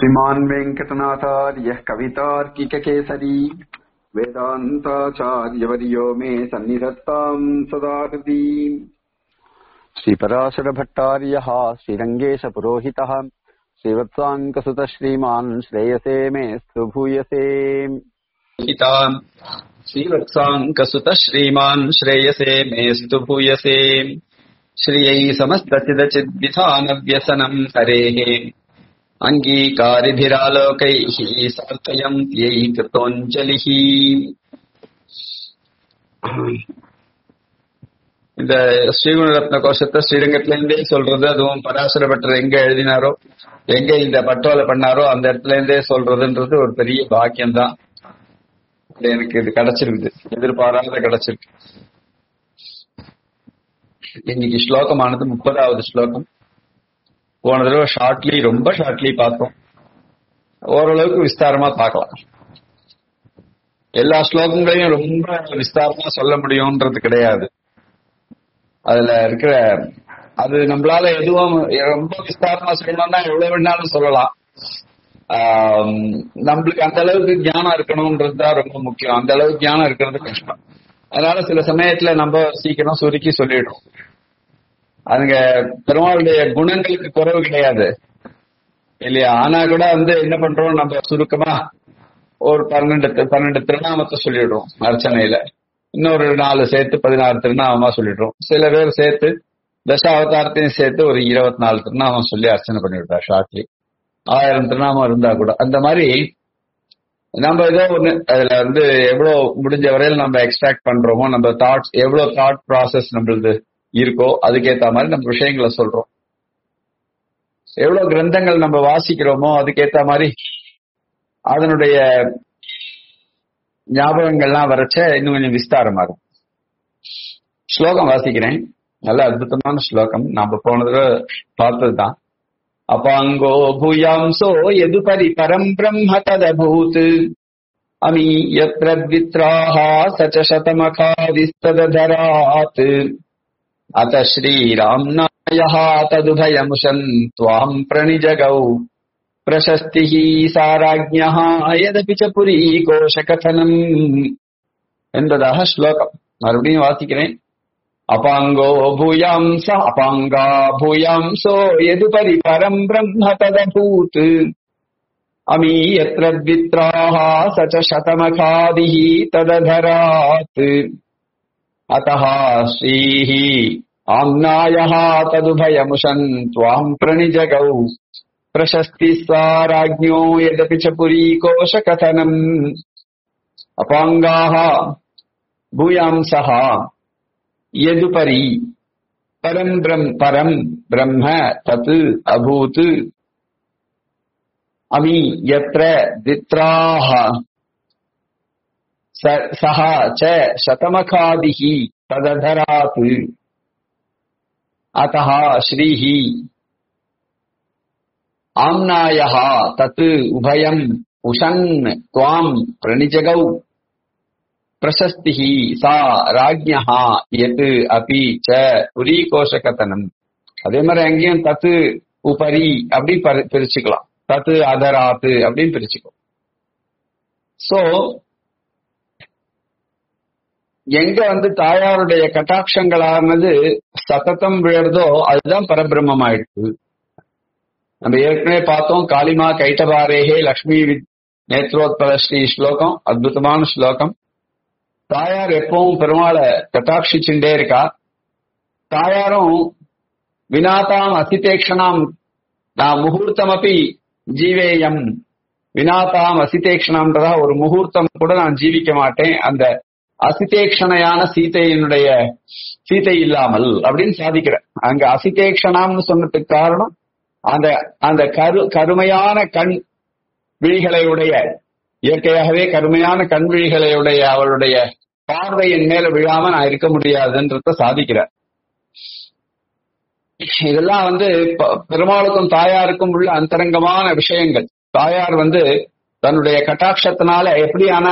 श्रीमान् वेङ्कटनाथार्यः कवितार्किककेसरी वेदान्ताचार्यवर्यो मे सन्निधत्ताम् सदा हृदि श्रीपराशरभट्टार्यः श्रीरङ्गेशपुरोहितः श्रीवत्साङ्कसुतः श्रीमान् श्रेयसे मे भूयसे हिताम् श्रीवत्साङ्कसुतः श्रीमान् श्रेयसे मेस्तु भूयसे श्रियै समस्तचिदचिद्विधानव्यसनम् हरेः अङ्गीकारिभिरालोकैः सार्थयम् यै कृतोञ्जलिः இந்த ஸ்ரீகுணரத்ன கோஷத்தை ஸ்ரீரங்கத்துல இருந்தே சொல்றது அதுவும் பராசர பட்டர் எங்க எழுதினாரோ எங்க இந்த பட்டோலை பண்ணாரோ அந்த இடத்துல இருந்தே சொல்றதுன்றது ஒரு பெரிய பாக்கியம் தான் எனக்கு இது கிடைச்சிருக்குது எதிர்பாராத கிடைச்சிருக்கு இன்னைக்கு ஸ்லோகமானது முப்பதாவது ஸ்லோகம் போன தடவை ஷார்ட்லி ரொம்ப ஷார்ட்லி பார்த்தோம் ஓரளவுக்கு விஸ்தாரமா பார்க்கலாம் எல்லா ஸ்லோகங்களையும் ரொம்ப விஸ்தாரமா சொல்ல முடியும்ன்றது கிடையாது அதுல இருக்கிற அது நம்மளால எதுவும் ரொம்ப விஸ்தாரமா சொல்லணும்னா எவ்வளவு வேணாலும் சொல்லலாம் நம்மளுக்கு அந்த அளவுக்கு ஞானம் இருக்கணும்ன்றது தான் ரொம்ப முக்கியம் அந்த அளவுக்கு ஞானம் இருக்கிறது கஷ்டம் அதனால சில சமயத்துல நம்ம சீக்கிரம் சுருக்கி சொல்லிடுறோம் அதுங்க பெருமாளுடைய குணங்களுக்கு குறைவு கிடையாது இல்லையா ஆனா கூட வந்து என்ன பண்றோம் நம்ம சுருக்கமா ஒரு பன்னெண்டு பன்னெண்டு திருநாமத்தை சொல்லிடுறோம் அர்ச்சனையில இன்னொரு நாலு சேர்த்து பதினாறு திருநாமமா சொல்லிடுறோம் சில பேர் சேர்த்து தசாவதாரத்தையும் சேர்த்து ஒரு இருபத்தி நாலு திருநாமம் சொல்லி அர்ச்சனை பண்ணிவிட்டா ஷார்ட்லி ஆயிரம் திருநாமம் இருந்தா கூட அந்த மாதிரி நம்ம ஏதோ ஒண்ணு அதுல வந்து எவ்வளவு முடிஞ்ச வரையில் நம்ம எக்ஸ்ட்ராக்ட் பண்றோமோ நம்ம தாட்ஸ் எவ்வளவு தாட் ப்ராசஸ் நம்மளது இருக்கோ அதுக்கேத்த மாதிரி நம்ம விஷயங்களை சொல்றோம் எவ்வளவு கிரந்தங்கள் நம்ம வாசிக்கிறோமோ அதுக்கேத்த மாதிரி அதனுடைய ஞாபகங்கள்லாம் வரைச்ச இன்னும் கொஞ்சம் விஸ்தாரமா இருக்கும் ஸ்லோகம் வாசிக்கிறேன் நல்ல அற்புதமான ஸ்லோகம் நாம போனது பார்த்ததுதான் அபாங்கோ பூயாம்சோ எதுபரி பரம் பிரம்ம ததபூத் அமி யத்ர த்வித்ராः स च शतमखादिस्तदधरात् अत श्रीराम्नायः तदुभयमुशन् त्वाम् प्रणिजगौ प्रशस्तिः साराज्ञः यदपि च पुरीकोशकथनम् என்பதாக ஸ்லோகம் மறுபடியும் வாசிக்கிறேன் அபாங்கோ பூயாம்ச அபாங்கா பூயாம்சோ எதுபரி பரம் பிரம்ம ததபூத் அமி யத்ர த்வித்ராः स च शतमखादिः तदधरात् अतः श्रीः आम्नायः तदुभयमुशन् त्वाम् प्रणिजगौ प्रशस्तिः सा राज्ञो यदपि च पुरीकोशकथनम् अपाङ्गाः भूयांसः यदुपरि परम् ब्रह्म परम् ब्रह्म तत् अभूत् अमि यत्र द्वित्राः सः च शतमखादिः तदधरात् अतः श्रीः आम्नायः तत् उभयम् उशन् त्वाम् प्रणिजगौ பிரசஸ்திஹ சா ராஜ்யா எத் அபி ச புரீகோஷகத்தனம் அதே மாதிரி அங்கேயும் தத்து உபரி அப்படி பிரிச்சுக்கலாம் தத்து அதராத்து அப்படின்னு பிரிச்சுக்கலாம் சோ எங்க வந்து தாயாருடைய கட்டாட்சங்களானது சத்தத்தம் விழுறதோ அதுதான் பரபிரம்மம் ஆயிடுச்சு நம்ம ஏற்கனவே பார்த்தோம் காளிமா கைட்டபாரேகே லக்ஷ்மி நேத்ரோத்பல ஸ்ரீ ஸ்லோகம் அற்புதமான ஸ்லோகம் தாயார் எப்பவும் பெருமாளை கட்டாட்சிச்சுட்டே இருக்கா தாயாரும் வினாதாம் அசிதேக்ஷனாம் நான் முகூர்த்தம் அப்படி ஜீவேயம் வினாதாம் அசிதேக்ஷனாம்ன்றதா ஒரு முகூர்த்தம் கூட நான் ஜீவிக்க மாட்டேன் அந்த அசிதேக்ஷணையான சீதையினுடைய சீதை இல்லாமல் அப்படின்னு சாதிக்கிற அங்க அசிதேக்ஷனாம்னு சொன்னதுக்கு காரணம் அந்த அந்த கரு கருமையான கண் விழிகளை உடைய இயற்கையாகவே கருமையான கண் விழிகளை உடைய அவளுடைய பார்வையின் மேல விழாம நான் இருக்க முடியாதுன்றத சாதிக்கிறார் இதெல்லாம் வந்து பெருமாளுக்கும் தாயாருக்கும் உள்ள அந்தரங்கமான விஷயங்கள் தாயார் வந்து தன்னுடைய கட்டாட்சத்தினால எப்படியான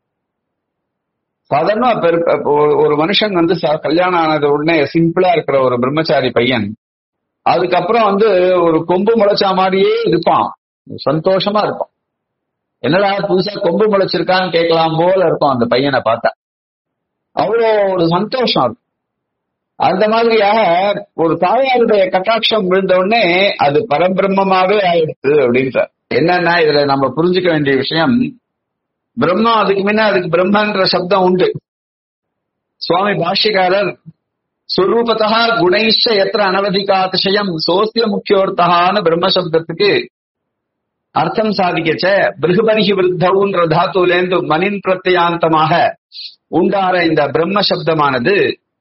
சாதாரண ஒரு மனுஷன் வந்து கல்யாணம் ஆனது உடனே சிம்பிளா இருக்கிற ஒரு பிரம்மச்சாரி பையன் அதுக்கப்புறம் வந்து ஒரு கொம்பு முளைச்சா மாதிரியே இருப்பான் சந்தோஷமா இருக்கும் என்னடா புதுசா கொம்பு முளைச்சிருக்கான்னு கேட்கலாம் போல இருக்கும் அந்த பையனை பார்த்தா அவ்வளோ ஒரு சந்தோஷம் இருக்கும் அந்த மாதிரியாக ஒரு தாயாருடைய கட்டாட்சம் விழுந்த உடனே அது பரபிரம்மமாவே ஆயிடுச்சு அப்படின்றார் என்னன்னா இதுல நம்ம புரிஞ்சுக்க வேண்டிய விஷயம் பிரம்மா அதுக்கு முன்ன அதுக்கு பிரம்மன்ற சப்தம் உண்டு சுவாமி பாஷ்யக்காரர் சுரூபத்தா குணைஷ எத்திர அனவதிகாதிசயம் சோசிய முக்கியோர்த்தகான பிரம்ம சப்தத்துக்கு அர்த்தம் சாதிக்கச்ச பிருகுபரிகி விருத்தவுன்ற தாத்துலேந்து மனின் பிரத்யாந்தமாக உண்டார இந்த பிரம்ம சப்தமானது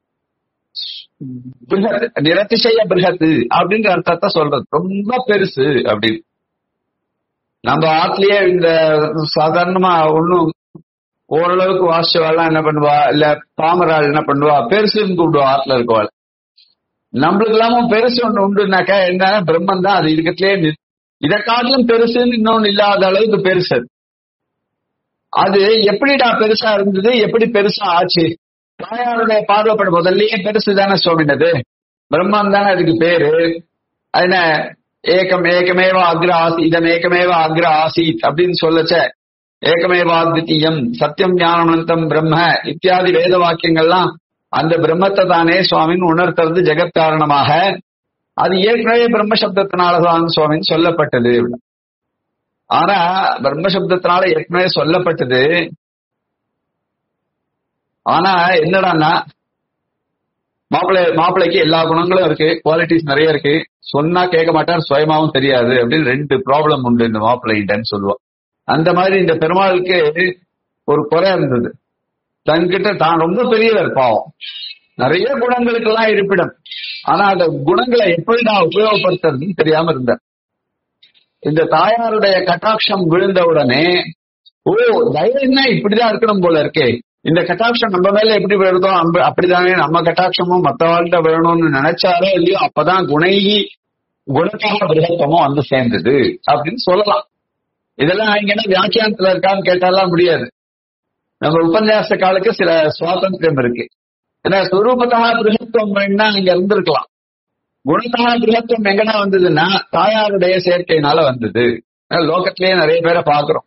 பிருகத் நிரதிசய பிருகத்து அப்படின்ற அர்த்தத்தை சொல்றது ரொம்ப பெருசு அப்படின்னு நம்ம ஆத்துலயே இந்த சாதாரணமா ஒண்ணும் ஓரளவுக்கு வாசிச்சவாள் என்ன பண்ணுவா இல்ல பாமராள் என்ன பண்ணுவா பெருசுன்னு கூப்பிடுவா ஆத்துல இருக்கவாள் நம்மளுக்கு இல்லாம பெருசு ஒண்ணு உண்டுனாக்கா என்ன பிரம்மன் தான் அது இருக்கத்திலே இதை காட்டிலும் பெருசுன்னு இன்னொன்னு இல்லாத அளவுக்கு பெருசு அது. அது எப்படிடா பெருசா இருந்தது எப்படி பெருசா ஆச்சு தாயாருடைய பார்வைப்பட முதல்லயே பெருசு தானே சுவாமினது பிரம்மன் தானே அதுக்கு பேரு அது என்ன ஏகம் ஏகமேவ அக்ர ஆசி இதம் ஏகமேவ அக்ர ஆசீத் அப்படின்னு சொல்லச்ச ஏகமேவாத்வித்தீயம் சத்தியம் ஞானவந்தம் பிரம்ம இத்தியாதி வேத வாக்கியங்கள்லாம் அந்த பிரம்மத்தை தானே சுவாமின்னு உணர்த்துறது ஜெகத் காரணமாக அது ஏற்கனவே பிரம்ம சப்தத்தினாலதான் சுவாமின்னு சொல்லப்பட்டது ஆனா பிரம்ம சப்தத்தினால ஏற்கனவே சொல்லப்பட்டது ஆனா என்னடான்னா மாப்பிள்ளை மாப்பிள்ளைக்கு எல்லா குணங்களும் இருக்கு குவாலிட்டிஸ் நிறைய இருக்கு சொன்னா கேட்க மாட்டார் சுயமாவும் தெரியாது அப்படின்னு ரெண்டு ப்ராப்ளம் உண்டு இந்த மாப்பிள்ளைகிட்டன்னு சொல்லுவோம் அந்த மாதிரி இந்த பெருமாளுக்கு ஒரு குறை இருந்தது தன்கிட்ட தான் ரொம்ப பெரியவர் பாவம் நிறைய குணங்களுக்கெல்லாம் இருப்பிடம் ஆனா அந்த குணங்களை எப்படி நான் உபயோகப்படுத்துறதுன்னு தெரியாம இருந்தார் இந்த தாயாருடைய கட்டாட்சம் விழுந்த உடனே ஓ தயவுன்னா இப்படிதான் இருக்கணும் போல இருக்கே இந்த கட்டாட்சம் நம்ம மேல எப்படி விழுதோ அம்ப- அப்படிதானே நம்ம கட்டாட்சமும் மத்தவாழ்கிட்ட விழணும்னு நினைச்சாரோ இல்லையோ அப்பதான் குணைகி குணக்காக விருகத்தமோ வந்து சேர்ந்தது அப்படின்னு சொல்லலாம் இதெல்லாம் இங்க என்ன வியாக்கியானத்துல இருக்கான்னு கேட்டாலாம் முடியாது நம்ம உபன்யாச காலுக்கு சில சுவாதந்திரம் இருக்கு ஏன்னா சுரூபத்தா பிருகத்துவம் வேணா இங்க இருந்திருக்கலாம் குணத்தா பிருகத்துவம் எங்கனா வந்ததுன்னா தாயாருடைய சேர்க்கையினால வந்தது அஹ் லோகத்திலேயே நிறைய பேரை பாக்குறோம்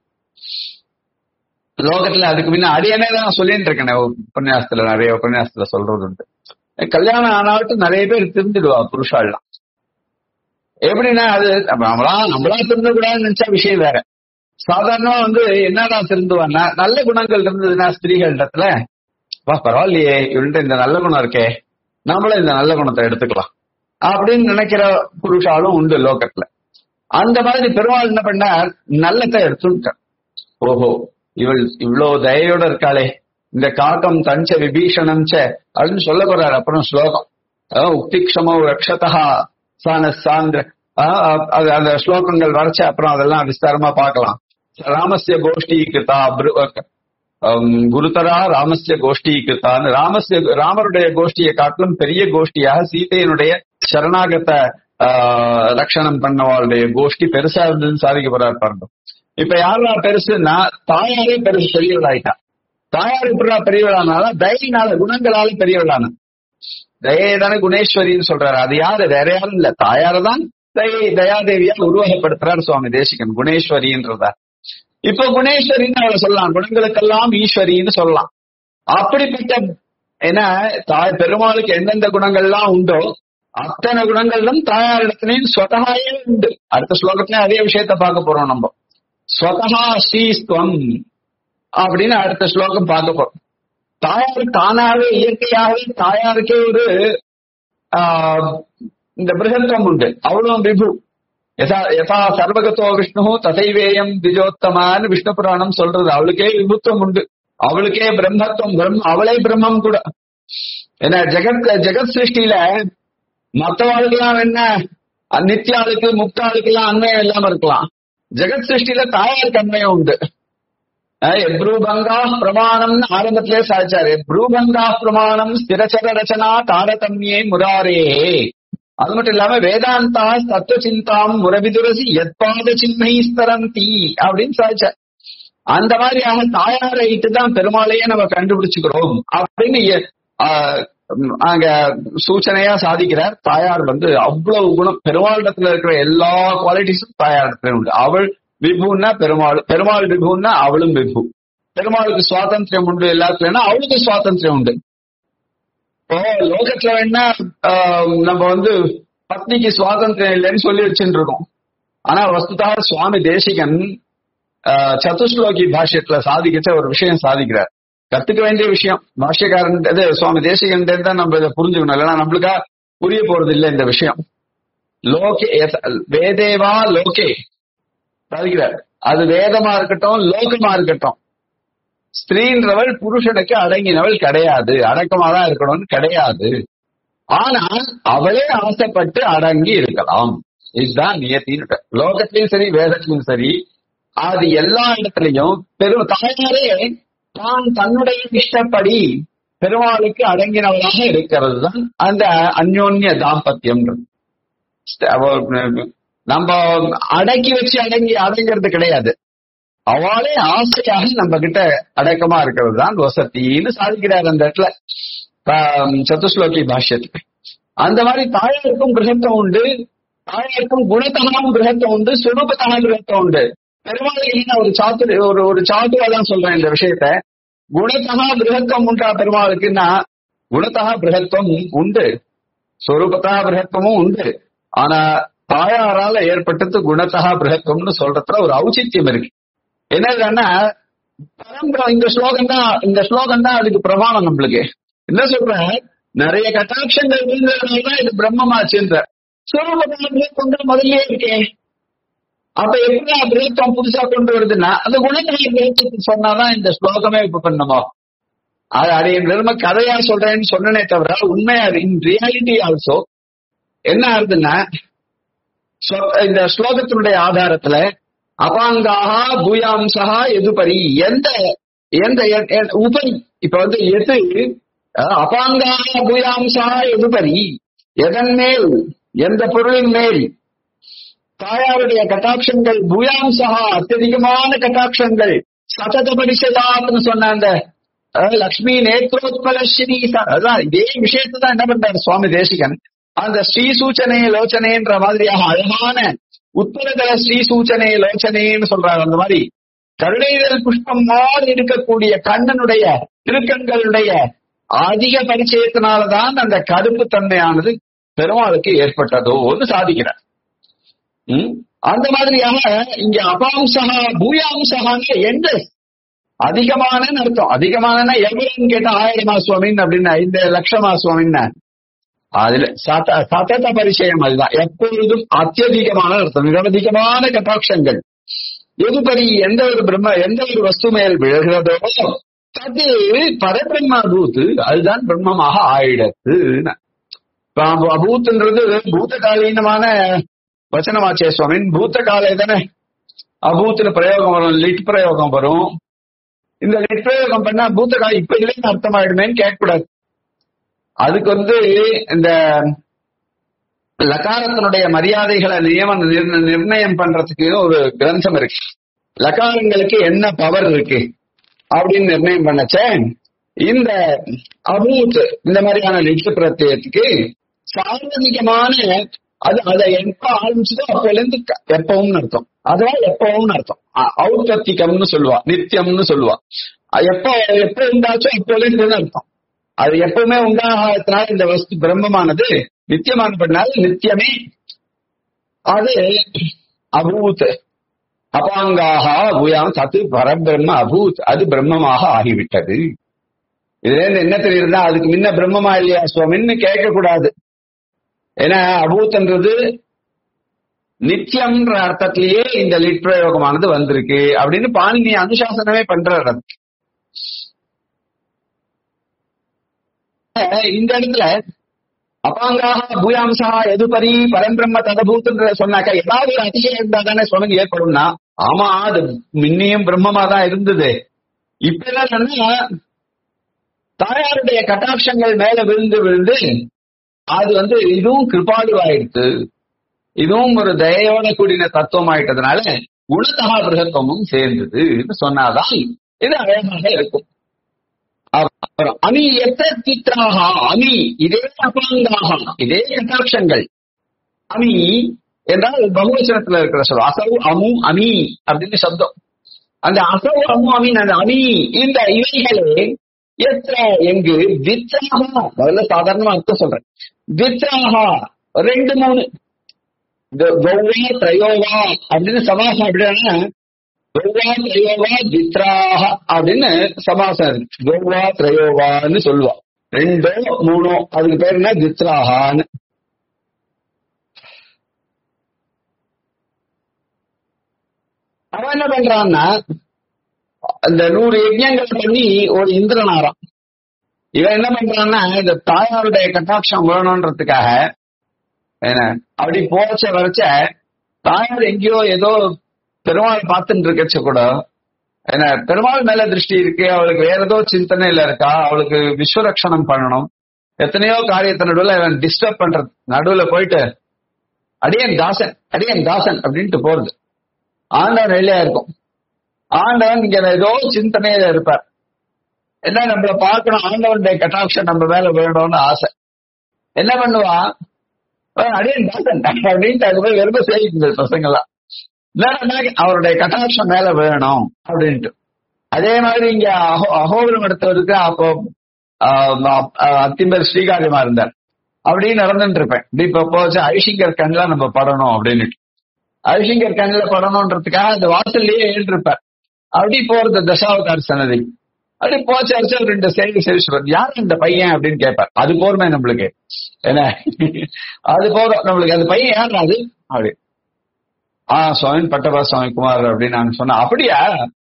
லோகத்துல அதுக்கு முன்ன அடியனே தான் சொல்லிட்டு இருக்கேன் உபன்யாசத்துல நிறைய உபன்யாசத்துல சொல்றது உண்டு கல்யாணம் ஆனாலும் நிறைய பேர் திருந்துடுவா புருஷாலாம் எப்படின்னா அது நம்மளா நம்மளா திருந்த கூடாதுன்னு நினைச்சா விஷயம் வேற சாதாரணமா வந்து என்னடா திருந்துவான்னா நல்ல குணங்கள் இருந்ததுன்னா ஸ்திரீகள் இடத்துல வா பரவாயில்லையே இவள்கிட்ட இந்த நல்ல குணம் இருக்கே நம்மளும் இந்த நல்ல குணத்தை எடுத்துக்கலாம் அப்படின்னு நினைக்கிற புருஷாலும் உண்டு லோகத்துல அந்த மாதிரி பெருமாள் என்ன பண்ணார் நல்லத்தை எடுத்துட்டார் ஓஹோ இவள் இவ்வளவு தயையோட இருக்காளே இந்த காக்கம் தஞ்ச விபீஷணம் ச அப்படின்னு சொல்ல போறாரு அப்புறம் ஸ்லோகம் அஹ் உக்திக்ஷமோ ரக்ஷதா சான சாந்திர அஹ் அஹ் அது அந்த ஸ்லோகங்கள் வரைச்ச அப்புறம் அதெல்லாம் விஸ்தாரமா பார்க்கலாம் ராமஸ்ய கோஷ்டி கிருதா பிரு- அம், குருதரா ராமஸ்ய கோஷ்டி கிருத்தான்னு ராமஸ்ய ராமருடைய கோஷ்டியை காட்டிலும் பெரிய கோஷ்டியாக சீதையனுடைய சரணாகத ஆஹ், ரக்ஷணம் பண்ணவாளுடைய கோஷ்டி பெருசா இருந்ததுன்னு சாதிக்க போறாரு பாருங்க இப்ப யாரா பெருசுன்னா தாயாரே பெருசு பெரியவளாயிட்டா தாயார் எப்படா பெரியவளானால தயினால குணங்களால பெரியவளான தயை தானே குணேஸ்வரின்னு சொல்றாரு அது யாரு வேற யாரும் இல்ல தாயார தான் தயை தயாதேவியா உருவகப்படுத்துறாரு சுவாமி தேசிகன் குணேஸ்வரின்றதா இப்போ குணேஸ்வரின்னு அவளை சொல்லலாம் குணங்களுக்கெல்லாம் ஈஸ்வரின்னு சொல்லலாம் அப்படிப்பட்ட ஏன்னா தாய் பெருமாளுக்கு எந்தெந்த குணங்கள்லாம் உண்டோ அத்தனை குணங்களும் தாயாரிடத்துலயும் ஸ்வதகாயே உண்டு அடுத்த ஸ்லோகத்திலயும் அதே விஷயத்த பார்க்க போறோம் நம்ம ஸ்வதகா ஸ்ரீஸ்துவம் அப்படின்னு அடுத்த ஸ்லோகம் பார்க்க போறோம் தாயார் தானாவே இயற்கையாகவே தாயாருக்கே ஒரு ஆஹ், இந்த பிருகத்துவம் உண்டு அவ்வளவு விபு யதா யதா சர்வகதோ விஷ்ணு ததைவேயம் திஜோத்தமான்னு விஷ்ணு புராணம் சொல்றது அவளுக்கே விபுத்துவம் உண்டு அவளுக்கே பிரம்மத்துவம் பிரம் அவளே பிரம்மம் கூட ஏன்னா ஜெகத் ஜெகத் சிருஷ்டியில மத்தவாளுக்கெல்லாம் என்ன நித்தியாளுக்கு முக்தாளுக்கெல்லாம் அன்வயம் இல்லாம இருக்கலாம் ஜெகத் சிருஷ்டியில தாயாருக்கு அன்வயம் உண்டு அஹ் எப்ரூபங்கா பிரமாணம்னு ஆரம்பத்திலே சாதிச்சாரு எப்ரூபங்கா பிரமாணம் ஸ்திரச்சர ரச்சனா தாரதமியே முராரே அது மட்டும் இல்லாம வேதாந்தா தத்துவ சிந்தாம் முரபிதுரசி எத்பாத சின்மை ஸ்தரந்தி அப்படின்னு சாதிச்சார் அந்த மாதிரியாக தாயாரை தான் பெருமாளையே நம்ம கண்டுபிடிச்சுக்கிறோம் அப்படின்னு எ- ஆஹ் உம், அங்க சூச்சனையா சாதிக்கிறார் தாயார் வந்து அவ்வளவு குணம் பெருமாளிடத்துல இருக்கிற எல்லா குவாலிட்டிஸும் தாயார் இடத்துல உண்டு அவள் விபுன்னா பெருமாள் பெருமாள் விபுன்னா அவளும் விபு பெருமாளுக்கு சுவாதந்திரம் உண்டு எல்லாத்துலன்னா அவளுக்கு சுவாதந்திரம் உண்டு இப்போ லோகத்துல வேணா ஆஹ், நம்ம வந்து பத்னிக்கு சுவாதந்திரம் இல்லைன்னு சொல்லி வச்சுட்டு இருக்கோம் ஆனா வஸ்துதா சுவாமி தேசிகன் ஆஹ், சதுஸ்லோகி பாஷ்யத்துல சாதிக்கிட்ட ஒரு விஷயம் சாதிக்கிறார் கத்துக்க வேண்டிய விஷயம் பாஷ்யக்காரன் இது சுவாமி தேசிகன் தான் நம்ம இதை புரிஞ்சுக்கணும் இல்லைன்னா நம்மளுக்கா புரிய போறது இல்லை இந்த விஷயம் லோகே எத- வேதேவா லோகே சாதிக்கிறார் அது வேதமா இருக்கட்டும் லோகமா இருக்கட்டும் ஸ்திரீன்றவள் புருஷனுக்கு அடங்கினவள் கிடையாது அடக்கமா தான் இருக்கணும்னு கிடையாது ஆனால் அவளே ஆசைப்பட்டு அடங்கி இருக்கலாம் இதுதான் நியத்தின்னு லோகத்திலையும் சரி வேதத்திலும் சரி அது எல்லா இடத்துலயும் பெரும் தாயாரே தான் தன்னுடைய இஷ்டப்படி பெருமாளுக்கு அடங்கினவளாக இருக்கிறது தான் அந்த அந்யோன்ய தாம்பத்தியம்ன்றது அவ- நம்ம அடக்கி வச்சு அடங்கி அடங்கிறது கிடையாது அவளே ஆசையாக நம்ம கிட்ட அடக்கமா இருக்கிறது தான் வசத்தின்னு சாதிக்கிறார் அந்த இடத்துல ஆம், சதுஸ்லோகி பாஷ்யத்துக்கு அந்த மாதிரி தாயாருக்கும் கிரகத்தம் உண்டு தாயாருக்கும் குணத்தகமும் கிரகத்தம் உண்டு சுரூபத்தக கிரகத்தம் உண்டு பெருமாள் ஒரு சாத்து ஒரு ஒரு சாத்துவா தான் சொல்றேன் இந்த விஷயத்த குணத்தகா கிரகத்துவம் உண்டா பெருமாளுக்குன்னா குணத்தகா கிரகத்துவம் உண்டு சொரூபத்தகா கிரகத்துவமும் உண்டு ஆனா தாயாரால ஏற்பட்டது குணத்தகா பிரகத்துவம்னு சொல்றதுல ஒரு ஔச்சித்யம் இருக்கு என்னதுன்னா பரம்பரம் இந்த ஸ்லோகம் தான் இந்த ஸ்லோகம் தான் அதுக்கு பிரமாணம் நம்மளுக்கு என்ன சொல்ற நிறைய கட்டாட்சங்கள் இருந்ததுனாலதான் இது பிரம்மமாச்சுன்ற சொரூபத்தகா பிரகத்துவம் முதல்லயே இருக்கே அப்ப எப்படி பிரேத்தம் புதுசா கொண்டு வருதுன்னா அந்த குணத்தகா பிரேத்தத்துக்கு சொன்னாதான் இந்த ஸ்லோகமே இப்ப பண்ணணுமோ அது அது என் வெறும கதையா சொல்றேன்னு சொன்னனே தவிர உண்மையா இன் ரியாலிட்டி ஆல்சோ என்ன ஆகுதுன்னா ஸ்லோ- இந்த ஸ்லோகத்தினுடைய ஆதாரத்துல அபாங்காக பூயாம்சா எதுபரி எந்த எந்த எ- எ- உபரி இப்ப வந்து எது அஹ், அபாங்காக பூயாம்சா எதுபரி எதன் மேல் எந்த பொருளின் மேல் தாயாருடைய கட்டாட்சங்கள் பூயாம்சா அत्यதிகமான கட்டாட்சங்கள் சதத பரிசதாத்னு சொன்ன அந்த அஹ், லக்ஷ்மி நேத்ரோத்பல ஸ்ரீ ச- அதான் இதே விஷயத்தை தான் என்ன பண்றாரு சுவாமி தேசிகன் அந்த ஸ்ரீ சூச்சனை லோச்சனைன்ற மாதிரியாக அழகான உத்தரதர ஸ்ரீ சூச்சனை லோச்சனைன்னு சொல்றாரு அந்த மாதிரி கருணைதல் புஷ்பம் மாதிரி இருக்கக்கூடிய கண்ணனுடைய திருக்கண்களுடைய அதிக பரிச்சயத்தினாலதான் அந்த கருப்பு தன்மையானது பெருமாளுக்கு ஏற்பட்டதோன்னு சாதிக்கிறார் ம்? அந்த மாதிரியாக இங்க அபாம்சகா பூயாம்சகான்னு எந்த அதிகமான அர்த்தம் அதிகமான எவ்வளவுன்னு கேட்டா ஆயிரமா சுவாமின் அப்படின்னு இந்த லட்சமா சுவாமின்னு அதுல சத சதத பரிச்சயம் அதுதான் எப்பொழுதும் அத்தியதிகமான அர்த்தம் நிரவதிகமான கட்டாட்சங்கள் எதுபடி எந்த ஒரு பிரம்ம எந்த ஒரு வஸ்து மேல் விழுகிறதோ அது பரபிரம்ம பூத்து அதுதான் பிரம்மமாக ஆயிடத்து அபூத்துன்றது பூதகாலீனமான வச்சனமாச்சே சுவாமின் பூத்த காலை தானே அபூத்துல பிரயோகம் வரும் லிட் பிரயோகம் வரும் இந்த லிட் பிரயோகம் பண்ணா பூத்த காலம் இப்ப இல்லைன்னு அர்த்தமாயிடுமேன்னு கேட்கக்கூடாது அதுக்கு வந்து இந்த லகாரத்தினுடைய மரியாதைகளை நியமன நிர்ண- நிர்ணயம் பண்றதுக்கு ஒரு கிரந்தம் இருக்கு லகாரங்களுக்கு என்ன பவர் இருக்கு அப்படின்னு நிர்ணயம் பண்ணச்சே இந்த அபூத் இந்த மாதிரியான லிட்டு பிரத்யத்துக்கு சார்வதிகமான அது அதை எப்ப ஆரம்பிச்சதோ அப்போல இருந்து க- எப்பவும் அர்த்தம் அதெல்லாம் எப்பவும் அர்த்தம் அ- ஔத்தத்திகம்னு சொல்லுவா நித்தியம்னு சொல்லுவா அது எப்ப எப்ப உண்டாச்சோ அப்போல இருந்து அர்த்தம் அது எப்பவுமே உண்டாகாததுனால இந்த வஸ்து பிரம்மமானது நித்தியமானபடினால நித்தியமே அது அபூத் அபாங்காக பூயாம் சத்து பரபிரம்ம அபூத் அது பிரம்மமாக ஆகிவிட்டது இதுல இருந்து என்ன தெரியுதுன்னா அதுக்கு முன்ன பிரம்மமா இல்லையா சுவாமின்னு கேட்க கூடாது ஏன்னா அபூத்ன்றது நித்தியம்ன்ற அர்த்தத்திலேயே இந்த லிட் பிரயோகமானது வந்திருக்கு அப்படின்னு பாணினி அனுசாசனமே பண்றாரு அதுக்கு. இந்த இடத்துல அபாங்காக பூயாம்சா எதுபரி பரம்பிரம்ம ததபூத்துன்ற சொன்னாக்கா ஏதாவது ஒரு அதிசயம் இருந்தா தானே சுவாமி ஏற்படும்னா ஆமா அது முன்னியும் பிரம்மமா தான் இருந்தது இப்ப என்ன சொன்னா தாயாருடைய கட்டாட்சங்கள் மேல விழுந்து விழுந்து அது வந்து இதுவும் கிருபாலுவாயிடுத்து இதுவும் ஒரு தயையோட கூடின தத்துவம் ஆயிட்டதுனால குணத்தகா பிரகத்துவமும் சேர்ந்தது சொன்னாதான் இது அழகாக இருக்கும் அப்புறம் அமி எத்த சித்ராக அமி இதே அபாங்காக இதே கட்டாட்சங்கள் அமி என்றால் பகுவச்சனத்துல இருக்கிற சொல் அசவு அமு அமி அப்படின்னு சப்தம் அந்த அசவு அமு அமீன் அந்த அமி இந்த இவைகளே எத்த எங்கு வித்ராக முதல்ல சாதாரணமா அர்த்தம் சொல்றேன் வித்ராக ரெண்டு மூணு இந்த கௌவா திரையோவா அப்படின்னு சமாசம் அப்படின்னா கௌவா திரையோவா வித்ராக அப்படின்னு சமாசம் இருக்கு கௌவா திரையோவான்னு சொல்லுவா ரெண்டோ மூணோ அதுக்கு பேர் என்ன வித்ராகான்னு அவன் என்ன பண்றான்னா அந்த நூறு யஜ்யங்கள் பண்ணி ஒரு இந்திரனாராம் இவன் என்ன பண்றான்னா இந்த தாயாருடைய கட்டாட்சம் வேணும்ன்றதுக்காக என்ன அப்படி போச்ச வரைச்ச தாயார் எங்கேயோ ஏதோ பெருமாள் பார்த்துட்டு இருக்கச்ச கூட என்ன பெருமாள் மேல திருஷ்டி இருக்கு அவளுக்கு வேற ஏதோ சிந்தனையில இருக்கா அவளுக்கு விஸ்வரட்சணம் பண்ணணும் எத்தனையோ காரியத்தை நடுவில் இவன் டிஸ்டர்ப் பண்றது நடுவுல போயிட்டு அடியன் தாசன் அடியன் தாசன் அப்படின்ட்டு போறது ஆண்டவன் வெளியா இருக்கும் ஆண்டவன் இங்க ஏதோ சிந்தனையில இருப்பார் என்ன நம்மள பார்க்கணும் ஆண்டவனுடைய கட்டாட்சம் நம்ம மேல வேணும்னு ஆசை என்ன பண்ணுவா அடியன் தாசன் அப்படின்ட்டு அது போய் வெறும் செய்யுங்க பசங்களாம் அவருடைய கட்டாட்சம் மேல வேணும் அப்படின்ட்டு அதே மாதிரி இங்க அகோ அகோபுரம் எடுத்தவருக்கு அப்போ அத்திம்பர் ஸ்ரீகாரியமா இருந்தார் அப்படின்னு நடந்துட்டு இருப்பேன் இப்ப போச்சு ஐஷிங்கர் கண்ணில் நம்ம படணும் அப்படின்னுட்டு ஐஷிங்கர் கண்ணில் படணும்ன்றதுக்காக அந்த வாசல்லையே ஏறிருப்பார் அப்படி போறது தசாவதார் சன்னதி அப்படி போச்சு அடிச்சு ரெண்டு செய்தி சேவிச்சுவார் யார் இந்த பையன் அப்படின்னு கேட்பார் அது போருமே நம்மளுக்கு என்ன அது போதும் நம்மளுக்கு அந்த பையன் யார் அது அப்படி ஆஹ் சுவாமி பட்டபா சுவாமி குமார் அப்படின்னு நான் சொன்னேன் அப்படியா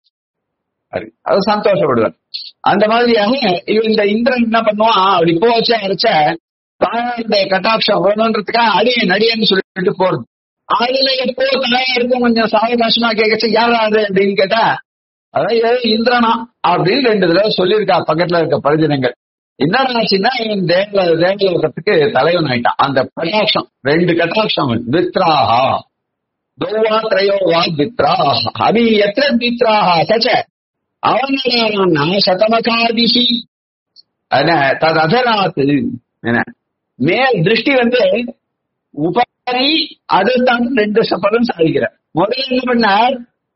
அது சந்தோஷப்படுவார் அந்த மாதிரியாக இவன் இந்த இந்திரன் என்ன பண்ணுவான் அப்படி போச்சு அரைச்ச தாயாருடைய கட்டாட்சம் வேணுன்றதுக்காக அடியன் அடியன்னு சொல்லிட்டு போறது அதுல எப்போ தாயாருக்கும் கொஞ்சம் சாவகாசமா கேட்கச்சு யாராது அப்படின்னு கேட்டா அதாவது இந்திரனா அப்படின்னு ரெண்டு தடவை சொல்லியிருக்கா பக்கத்துல இருக்க பரிஜனங்கள் என்னடாச்சுன்னா இவன் தேவ தேவலோகத்துக்கு தலைவன் ஆயிட்டான் அந்த கட்டாட்சம் ரெண்டு கட்டாட்சம் வித்ராஹா தௌவா திரையோவா வித்ராஹா அபி எத்த வித்ராஹா சச்ச அவனடானா சதமகாதிஷி தது அதராத்து மேல் திருஷ்டி வந்து உபரி அதை தான் ரெண்டு சபதம் சாதிக்கிறார் முதல்ல என்ன பண்ணார்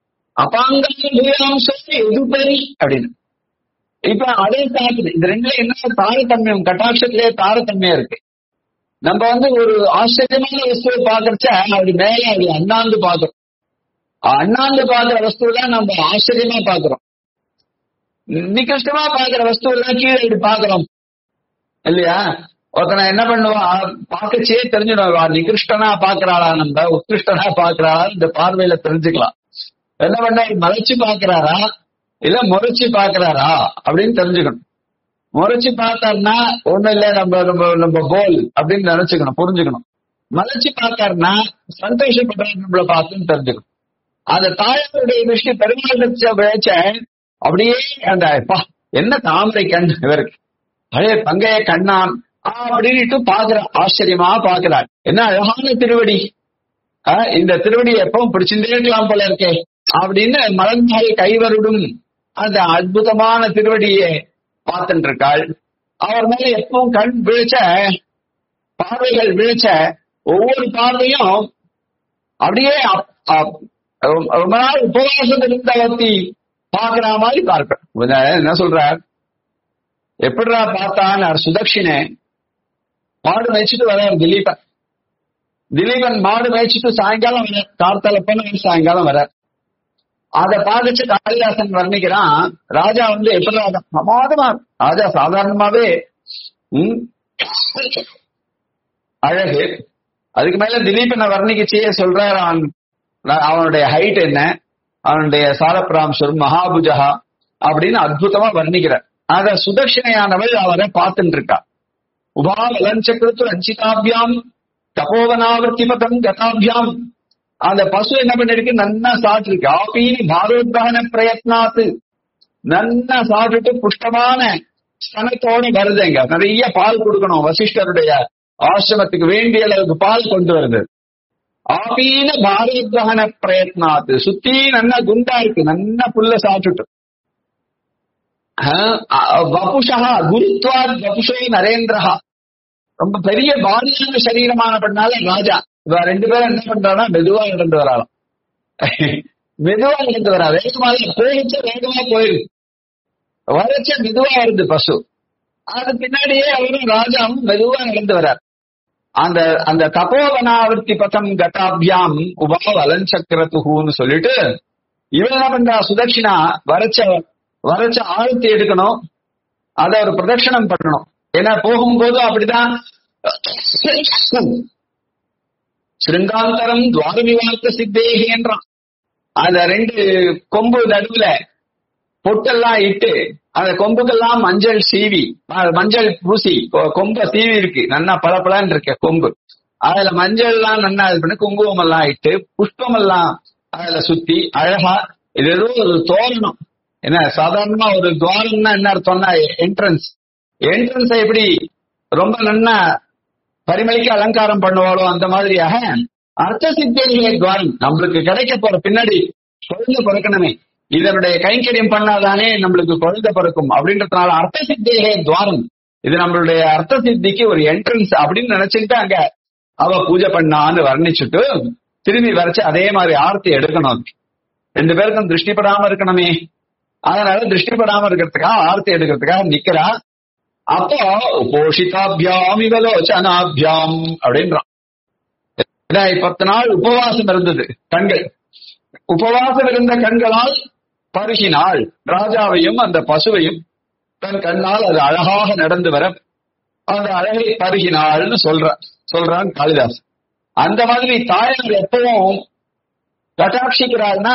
அபாங்கம் எதுபரி அப்படின்னு இப்ப அதே தாக்குது இந்த ரெண்டுல என்ன தாரதமியம் கட்டாட்சத்திலே தாரதமியம் இருக்கு நம்ம வந்து ஒரு ஆச்சரியமான வஸ்துவை பாக்குறச்ச அப்படி மேல அப்படி அண்ணாந்து பாக்குறோம் அண்ணாந்து பாக்குற வஸ்துவை தான் நம்ம ஆச்சரியமா பாக்குறோம் நிகிருஷ்டமா பாக்குற வஸ்துவெல்லாம் கீழே இப்படி பாக்குறோம் இல்லையா ஒருத்தனை என்ன பண்ணுவா பார்க்கச்சே தெரிஞ்சிடும் நிகிருஷ்டனா பாக்குறாளா நம்ம உத்கிருஷ்டனா பாக்குறாளா இந்த பார்வையில தெரிஞ்சுக்கலாம் என்ன பண்ண மறைச்சு பாக்குறாரா இல்ல முறைச்சு பாக்குறாரா அப்படின்னு தெரிஞ்சுக்கணும் முறைச்சு பார்த்தாருன்னா ஒண்ணும் இல்ல நம்ம நம்ம நம்ம போல் அப்படின்னு நினைச்சுக்கணும் புரிஞ்சுக்கணும் மறைச்சு பார்த்தாருன்னா சந்தோஷப்படுறாரு நம்மள பார்த்துன்னு தெரிஞ்சுக்கணும் அந்த தாயாருடைய திருஷ்டி பெருமாள் வச்ச அப்படியே அந்த என்ன தாமரை கண் இவருக்கு அதே பங்கைய கண்ணான் அப்படின்ட்டு பாக்குறான் ஆச்சரியமா பாக்குறான் என்ன அழகான திருவடி இந்த திருவடி எப்பவும் பிடிச்சிருந்தே இருக்கலாம் போல இருக்கே அப்படின்னு மலர்ந்தால் கைவருடும் அந்த அற்புதமான திருவடியை பார்த்துட்டு இருக்காள் அவர் மேல எப்பவும் கண் விழிச்ச பார்வைகள் விழிச்ச ஒவ்வொரு பார்வையும் அப்படியே ரொம்ப நாள் உபவாசம் இருந்தவத்தி பாக்குற மாதிரி பார்ப்பேன் என்ன சொல்றார் எப்படிடா பார்த்தான் சுதக்ஷினே மாடு மேய்ச்சிட்டு வர்றார் திலீபன் திலீபன் மாடு மேய்ச்சிட்டு சாயங்காலம் வர கார்த்தாலப்பன்னு சாயங்காலம் வர அத பாதிச்சு காளிதாசன் வர்ணிக்கிறான் ராஜா வந்து எப்படி பிரமாதமா ராஜா சாதாரணமாவே உம் அழகு அதுக்கு மேல திலீபனை வர்ணிக்கச்சே சொல்றாரு அவன் அவனுடைய ஹைட் என்ன அவனுடைய சாரப்பிராம்சரும் மகாபுஜகா அப்படின்னு அற்புதமா வர்ணிக்கிறார் ஆக சுதட்சிணையானவள் அவரை பார்த்துட்டு இருக்கா உபாவலஞ்சக்கிருத்து ரஞ்சிதாபியாம் தபோவனாவர்த்திமதம் கதாபியாம் அந்த பசு என்ன பண்ணிருக்கு நன்னா சாப்பிட்டுருக்கு ஆபீனி பாரோத்வான பிரயத்னாத்து நன்னா சாப்பிட்டுட்டு புஷ்டமான ஸ்தனத்தோட வருதுங்க நிறைய பால் கொடுக்கணும் வசிஷ்டருடைய ஆசிரமத்துக்கு வேண்டிய அளவுக்கு பால் கொண்டு வருது ஆபீன பாரோத்வகன பிரயத்னாத்து சுத்தி நல்லா குண்டா இருக்கு நல்லா புல்ல சாப்பிட்டுட்டு அஹ், அஹ், வபுஷா குருத்வாத் வபுஷோ நரேந்திரஹா ரொம்ப பெரிய பாதியான சரீரமான பண்ணால ராஜா இவ ரெண்டு பேரும் என்ன பண்றானா மெதுவா நடந்து வராளாம் மெதுவா நடந்து வரா வேகமா போயிடுச்சு வேகமா போயிருக்கு வரைச்ச மெதுவா இருந்து பசு அது பின்னாடியே அவரும் ராஜாவும் மெதுவா நடந்து வரார் அந்த அந்த தபோவனாவர்த்தி பதம் கட்டாபியாம் உபா அலஞ்சக்கரத்துன்னு சொல்லிட்டு இவன் என்ன பண்றா சுதட்சிணா வரைச்ச வரைச்ச ஆழ்த்தி எடுக்கணும் அதை ஒரு பிரதட்சணம் பண்ணணும் ஏன்னா போகும்போது அப்படிதான் சிருங்காந்தரம் துவாரவிவாக்க சித்தேகின்றான் அந்த ரெண்டு கொம்பு நடுவுல பொட்டெல்லாம் இட்டு அந்த கொம்புக்கெல்லாம் மஞ்சள் சீவி அஹ் மஞ்சள் பூசி கொ- கொம்ப சீவி இருக்கு நன்னா பளபளன்னு இருக்க கொம்பு அதுல மஞ்சள் எல்லாம் நன்னா இது பண்ணி குங்குமம் எல்லாம் இட்டு புஷ்பம் எல்லாம் அதுல சுத்தி அழகா இது ஏதோ ஒரு தோரணம் என்ன சாதாரணமா ஒரு துவாரம்னா என்ன அர்த்தம்னா என்ட்ரன்ஸ் என்ட்ரன்ஸ் எப்படி ரொம்ப நன்னா பரிமளிக்க அலங்காரம் பண்ணுவாளோ அந்த மாதிரியாக அர்த்த சித்திய துவாரம் நம்மளுக்கு கிடைக்க போற பின்னாடி குழந்தை பிறக்கணுமே இதனுடைய கைங்கரியம் பண்ணாதானே நம்மளுக்கு குழந்தை பிறக்கும் அப்படின்றதுனால அர்த்த சித்திய துவாரம் இது நம்மளுடைய அர்த்த சித்திக்கு ஒரு என்ட்ரன்ஸ் அப்படின்னு நினைச்சுட்டு அங்க அவ பூஜை பண்ணான்னு வர்ணிச்சுட்டு திரும்பி வரைச்சு அதே மாதிரி ஆர்த்தி எடுக்கணும் ரெண்டு பேருக்கும் திருஷ்டிப்படாம இருக்கணுமே அதனால திருஷ்டிப்படாம இருக்கிறதுக்காக ஆர்த்தி எடுக்கிறதுக்காக நிக்கிறா அப்போ உபோஷிதாபியாம் இவலோச்சனாபியாம் அப்படின்றான் ஏன்னா, பத்து நாள் உபவாசம் இருந்தது கண்கள் உபவாசம் இருந்த கண்களால் பருகினாள் ராஜாவையும் அந்த பசுவையும் தன் கண்ணால் அது அழகாக நடந்து வர அந்த அழகை பருகினாள்னு சொல்ற சொல்றான் காளிதாஸ் அந்த மாதிரி தாயார் எப்பவும் கட்டாட்சிக்கிறாள்னா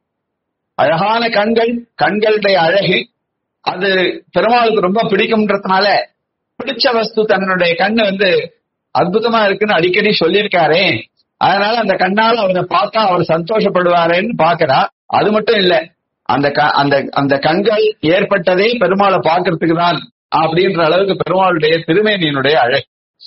அழகான கண்கள் கண்களுடைய அழகு அது பெருமாளுக்கு ரொம்ப பிடிக்கும்ன்றதுனால பிடிச்ச வஸ்து தன்னுடைய கண்ணு வந்து அற்புதமா இருக்குன்னு அடிக்கடி சொல்லியிருக்காரே அதனால அந்த கண்ணால அவரை பார்த்தா அவர் சந்தோஷப்படுவாரேன்னு பாக்குறா அது மட்டும் இல்ல அந்த க- அந்த அந்த கண்கள் ஏற்பட்டதே பெருமாளை பார்க்கறதுக்கு தான் அப்படின்ற அளவுக்கு பெருமாளுடைய திருமேனியினுடைய அழகு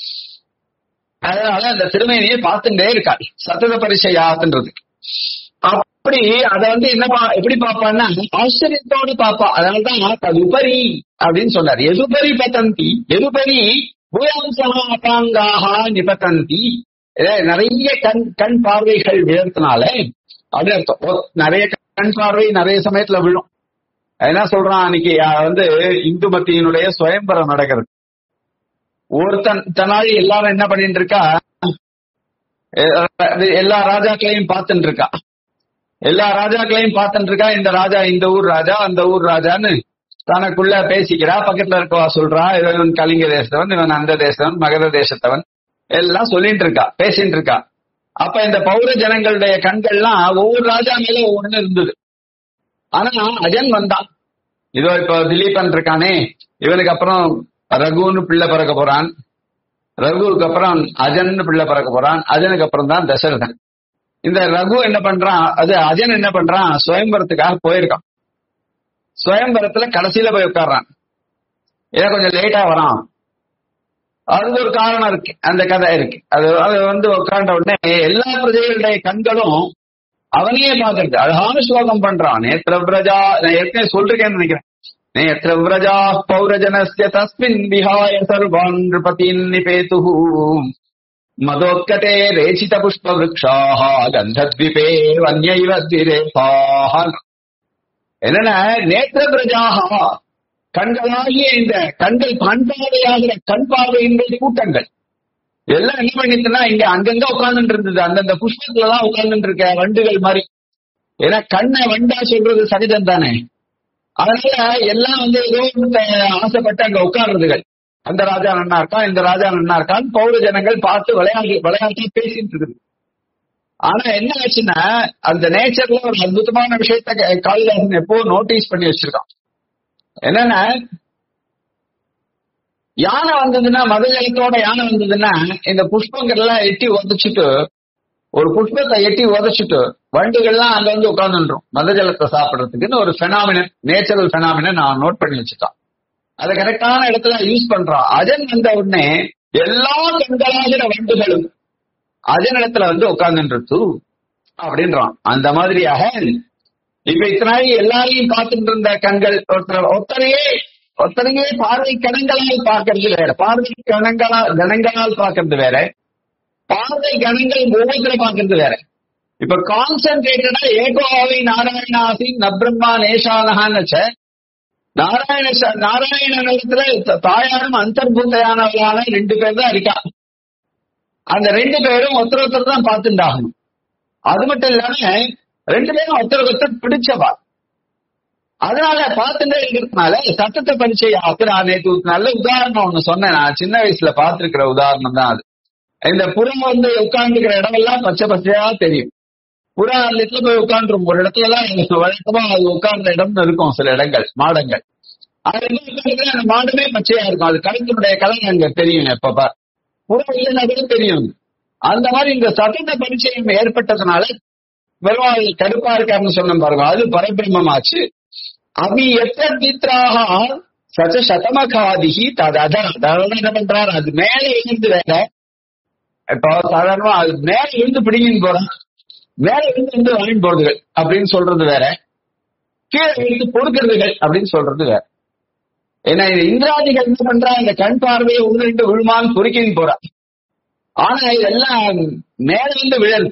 அதனால அந்த திருமேனியை பார்த்துட்டே இருக்காள் சத்தத பரிசையாத்துன்றது அப்படி அத வந்து என்ன பா- எப்படி பாப்பான்னா ஆச்சரியத்தோடு பாப்பா அதனாலதான் ததுபரி அப்படின்னு சொன்னார் எதுபரி பதந்தி எதுபரி பூயாம்சமா அபாங்காக நிபதந்தி ஏ, நிறைய கண் கண் பார்வைகள் விழறதுனால அப்படின்னு அர்த்தம் ஓ, நிறைய கண் பார்வை நிறைய சமயத்துல விழும் என்ன சொல்றான் அன்னைக்கு அஹ், வந்து இந்துமதியினுடைய சுயம்பரம் நடக்கிறது ஒருத்தன் தனாளி எல்லாரும் என்ன பண்ணிட்டு இருக்கா அஹ், எல்லா ராஜாக்களையும் பார்த்துட்டு இருக்கா எல்லா ராஜாக்களையும் பார்த்துட்டு இருக்கா இந்த ராஜா இந்த ஊர் ராஜா அந்த ஊர் ராஜான்னு தனக்குள்ள பேசிக்கிறா பக்கத்துல இருக்கவா சொல்றா இவன் கலிங்க தேசத்தவன் இவன் அந்த தேசத்தவன் மகத தேசத்தவன் எல்லாம் சொல்லிட்டு இருக்கா பேசிட்டு இருக்கா அப்ப இந்த பௌர ஜனங்களுடைய கண்கள்லாம் ஒவ்வொரு ராஜா மேல ஒவ்வொன்னு இருந்தது ஆனா அஜன் வந்தான் இதோ இப்ப திலீபன் இருக்கானே இவனுக்கு அப்புறம் ரகுன்னு பிள்ளை பிறக்க போறான் ரகுவுக்கு அப்புறம் அஜன்னு பிள்ளை பிறக்க போறான் அஜனுக்கு அப்புறம் தான் தசரதன் இந்த ரகு என்ன பண்றான் அது அஜன் என்ன பண்றான் சுயம்பரத்துக்காக போயிருக்கான் சுயம்பரத்துல கடைசியில போய் உட்கார்றான் ஏன் கொஞ்சம் லேட்டா வரான் அதுக்கு ஒரு காரணம் இருக்கு அந்த கதை இருக்கு அது அது வந்து உட்கார்ந்த உடனே எல்லா பிரஜைகளுடைய கண்களும் அவனையே பார்க்கறது அழகான ஸ்லோகம் பண்றான் நேத்திர பிரஜா நான் ஏற்கனவே சொல்லிருக்கேன்னு நினைக்கிறேன் நேத்திர பிரஜா பௌரஜனஸ்ய தஸ்மின் விஹாய சர்வான் நிருபதீன் நிபேதுஹு மதோத்கட்டே ரேச்சித புஷ்ப விரக்ஷாஹ கந்தத்விபே வன்யைவ திரேசாஹ என்னன்னா நேத்திர பிரஜாஹா கண்களாகிய இந்த கண்கள் கண் பார்வையாகிற கண் பார்வையினுடைய கூட்டங்கள் எல்லாம் என்ன பண்ணிட்டுனா இங்க அங்கங்க உட்கார்ந்துட்டு இருந்தது அந்தந்த புஷ்பத்துல எல்லாம் உட்கார்ந்துட்டு இருக்க வண்டுகள் மாதிரி ஏன்னா கண்ணை வண்டா சொல்றது சகஜம் தானே அதனால எல்லாம் வந்து ஏதோ ஒண்ணு ஆசைப்பட்டு அங்க உட்கார்றதுகள் அந்த ராஜா நன்னா இருக்கான் இந்த ராஜா நன்னா இருக்கான் பௌர ஜனங்கள் பார்த்து விளையாடி விளையாட்டி பேசிட்டு இருக்குது ஆனா என்ன ஆச்சுன்னா அந்த நேச்சர்ல ஒரு அற்புதமான விஷயத்த க- காளிதாசன் எப்போ நோட்டீஸ் பண்ணி வச்சிருக்கான் என்னன்னா யானை வந்ததுன்னா மத ஜலத்தோட யானை வந்ததுன்னா இந்த புஷ்பங்கள்லாம் எட்டி உதச்சிட்டு ஒரு புஷ்பத்தை எட்டி உதச்சிட்டு வண்டுகள்லாம் அங்க வந்து உட்கார்ந்துன்றோம் மத ஜலத்தை சாப்பிடுறதுக்குன்னு ஒரு பெனாமினன் நேச்சுரல் பெனாமினன் நான் நோட் பண்ணி வச்சுட்டான் அதை கரெக்டான இடத்துல யூஸ் பண்றான் அஜன் வந்த உடனே எல்லா கண்களாகிற வண்டுகளும் அஜன் இடத்துல வந்து உட்கார்ந்துன்றது அப்படின்றான் அந்த மாதிரியாக இப்ப இத்தனை நாள் எல்லாரையும் பார்த்துட்டு இருந்த கண்கள் ஒருத்தர் ஒத்தனையே ஒத்தனையே பார்வை கணங்களால் பார்க்கறது வேற பார்வை கணங்களால் கணங்களால் பார்க்கறது வேற பார்வை கணங்கள் ஒவ்வொருத்தரை பார்க்கறது வேற இப்ப கான்சென்ட்ரேட்டடா ஏகோவை நாராயணாசி நப்ரம்மா நேஷானஹான்னு நாராயண ச- நாராயணனிடத்துல த- தாயாரும் அந்தர்பூத்தையானவர்களான ரெண்டு பேர் தான் இருக்கா அந்த ரெண்டு பேரும் ஒருத்தர் ஒருத்தர் தான் பார்த்துட்டாகணும் அது மட்டும் இல்லாம ரெண்டு பேரும் ஒருத்தருக்கு ஒருத்தர் பிடிச்சவா அதனால பார்த்துட்டே இருக்கிறதுனால சத்தத்தை பரிச்சை ஆக்கு நான் நேற்று ஒரு நல்ல உதாரணம் ஒண்ணு சொன்னேன் நான் சின்ன வயசுல பார்த்திருக்கிற உதாரணம் தான் அது இந்த புறம் வந்து உட்கார்ந்துக்கிற இடமெல்லாம் பச்சை பச்சையா தெரியும் புறா அந்த இடத்துல போய் உட்காந்துரும் ஒரு இடத்துல எல்லாம் எனக்கு வழக்கமா அது உட்கார்ந்த இடம்னு இருக்கும் சில இடங்கள் மாடங்கள் அது என்ன உட்கார்ந்துக்கிற அந்த மாடுமே பச்சையா இருக்கும் அது கழுத்தினுடைய கலர் அங்க தெரியும் எப்பப்ப புறா இல்லைன்னா கூட தெரியும் அந்த மாதிரி இந்த சத்தத்தை பரிச்சயம் ஏற்பட்டதுனால பெருமாள் கருப்பா இருக்காருன்னு சொன்ன பாருங்க அது பரபிரம்மமாச்சு அபி எத்திராக சச்ச சதமகாதிகி தது அதர் அதாவது என்ன பண்றாரு அது மேல இருந்து வேற இப்போ சாதாரணமா அது மேல இருந்து பிடிங்கின்னு போறான் மேல இருந்து வந்து வாங்கிட்டு போறதுகள் அப்படின்னு சொல்றது வேற கீழே இருந்து பொறுக்கிறதுகள் அப்படின்னு சொல்றது வேற ஏன்னா இந்த இந்திராதிகள் என்ன பண்றா இந்த கண் பார்வையை ஒன்று ரெண்டு விழுமான்னு பொறுக்கின்னு போறா ஆனா இதெல்லாம் மேல இருந்து விழல்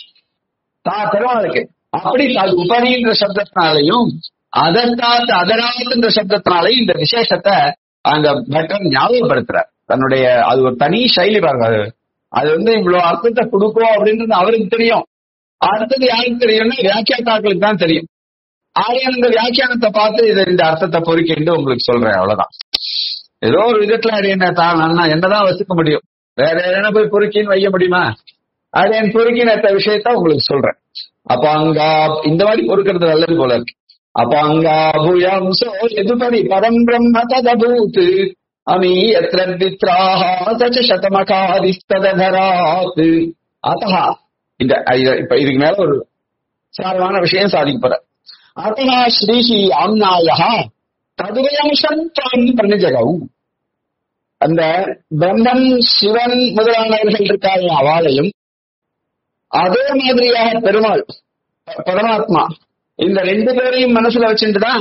தா பெருமாளுக்கு அப்படி அது உபரின்ற சப்தத்தினாலையும் அதற்காத்து அதராத்துன்ற சப்தத்தினாலையும் இந்த விசேஷத்தை அந்த பட்டன் ஞாபகப்படுத்துறார் தன்னுடைய அது ஒரு தனி சைலி பாருங்க அது அது வந்து இவ்வளவு அர்த்தத்தை கொடுக்கும் அப்படின்றது அவருக்கு தெரியும் அடுத்தது யாருக்கு தெரியும்னா வியாக்கியாத்தாக்களுக்கு தான் தெரியும் ஆகையால் இந்த வியாக்கியானத்தை பார்த்து இதை இந்த அர்த்தத்தை பொறுக்கிண்டு உங்களுக்கு சொல்றேன் அவ்வளவுதான் ஏதோ ஒரு விதத்துல அது என்ன தான் நான் என்னதான் வச்சுக்க முடியும் வேற என்ன போய் பொறுக்கின்னு வைக்க முடியுமா அது என் பொறுக்கின விஷயத்த உங்களுக்கு சொல்றேன் அப்ப அங்க இந்த மாதிரி பொறுக்கிறது நல்லது போல இருக்கு அப்ப அங்க பூயாம்சோ எதுபடி பரம் பிரம்ம ததபூத் அமி எத்திர வித்ராஹ சச்ச சதமகாதிஸ்ததராத் அத்தஹா இந்த இது- இப்ப இதுக்கு மேல ஒரு சாரமான விஷயம் சாதிக்க போற அத்தஹா ஸ்ரீஹி ஆம்னாயா ததுவயம்சம் தான் பிரணிஜகவும் அந்த பிரம்மன் சிவன் முதலானவர்கள் இருக்காங்க அவளையும் அதே மாதிரியாக பெருமாள் ப- பரமாத்மா இந்த ரெண்டு பேரையும் மனசுல வச்சுட்டு தான்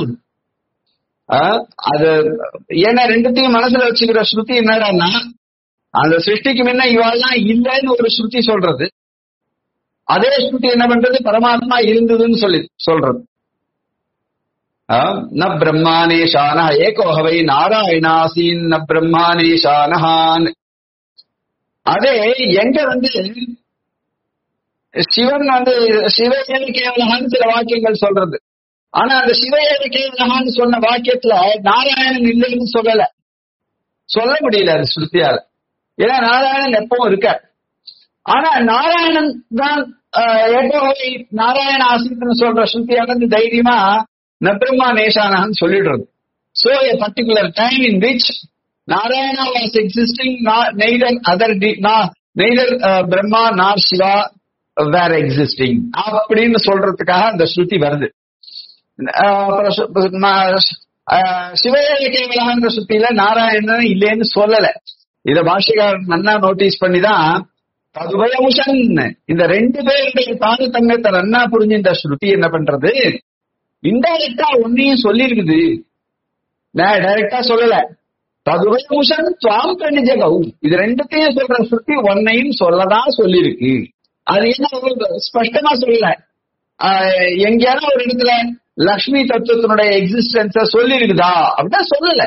அது ஏன்னா ரெண்டுத்தையும் மனசுல வச்சுக்கிற ஸ்ருதி என்னடான்னா அந்த சிருஷ்டிக்கு முன்ன இவாள்லாம் இல்லைன்னு ஒரு ஸ்ருதி சொல்றது அதே ஸ்ருதி என்ன பண்றது பரமாத்மா இருந்ததுன்னு சொல்லி சொல்றது ஆ, ந பிரம்மானேஷான ஏகோஹவை நாராயணாசீன் ந பிரம்மானேஷானஹான் அதே எங்க வந்து சிவன் வந்து சிவஏழு கேவலகான்னு சில வாக்கியங்கள் சொல்றது ஆனா அந்த சிவஏழு கேவலகான்னு சொன்ன வாக்கியத்துல நாராயணன் இல்லைன்னு சொல்லல சொல்ல முடியல அது ஸ்ருதியால ஏன்னா நாராயணன் எப்பவும் இருக்கார் ஆனா நாராயணன் தான் ஏகோவை நாராயண ஆசிரியர்னு சொல்ற ஸ்ருதியானது தைரியமா நபிரம்மா நேஷானஹன்னு சொல்லிடுறது so a particular time in which Narayana was existing, not, neither other, de- not, neither uh, Brahma nor Shiva were existing. அப்படின்னு சொல்றதுக்காக அந்த ஸ்ருதி வருது ஆஹ் அப்புறம் சு- ம- ஆஹ் சிவஏக கேவலகான்ற ஸ்ருதியில நாராயணன் இல்லைன்னு சொல்லல இத பாஷிகாரன் நன்னா நோட்டீஸ் பண்ணிதான் ததுபயமுஷன் இந்த ரெண்டு பேருடைய தாரதமியத்தை நன்னா புரிஞ்சு இந்த ஸ்ருதி என்ன பண்றது இன்டைரக்டா ஒன்னையும் சொல்லிருக்குது நான் டைரக்டா சொல்லல ததுபயமுஷன் துவாம் கணிஜகவு இது ரெண்டுத்தையும் சொல்ற ஸ்ருதி ஒன்னையும் சொல்லதான் சொல்லிருக்கு அது என்ன ஒரு ஸ்பஷ்டமா சொல்லல ஆஹ் எங்கேயாவது ஒரு இடத்துல லக்ஷ்மி தத்துவத்தினுடைய எக்ஸிஸ்டன்ஸ சொல்லி இருக்குதா அப்படின்னா சொல்லல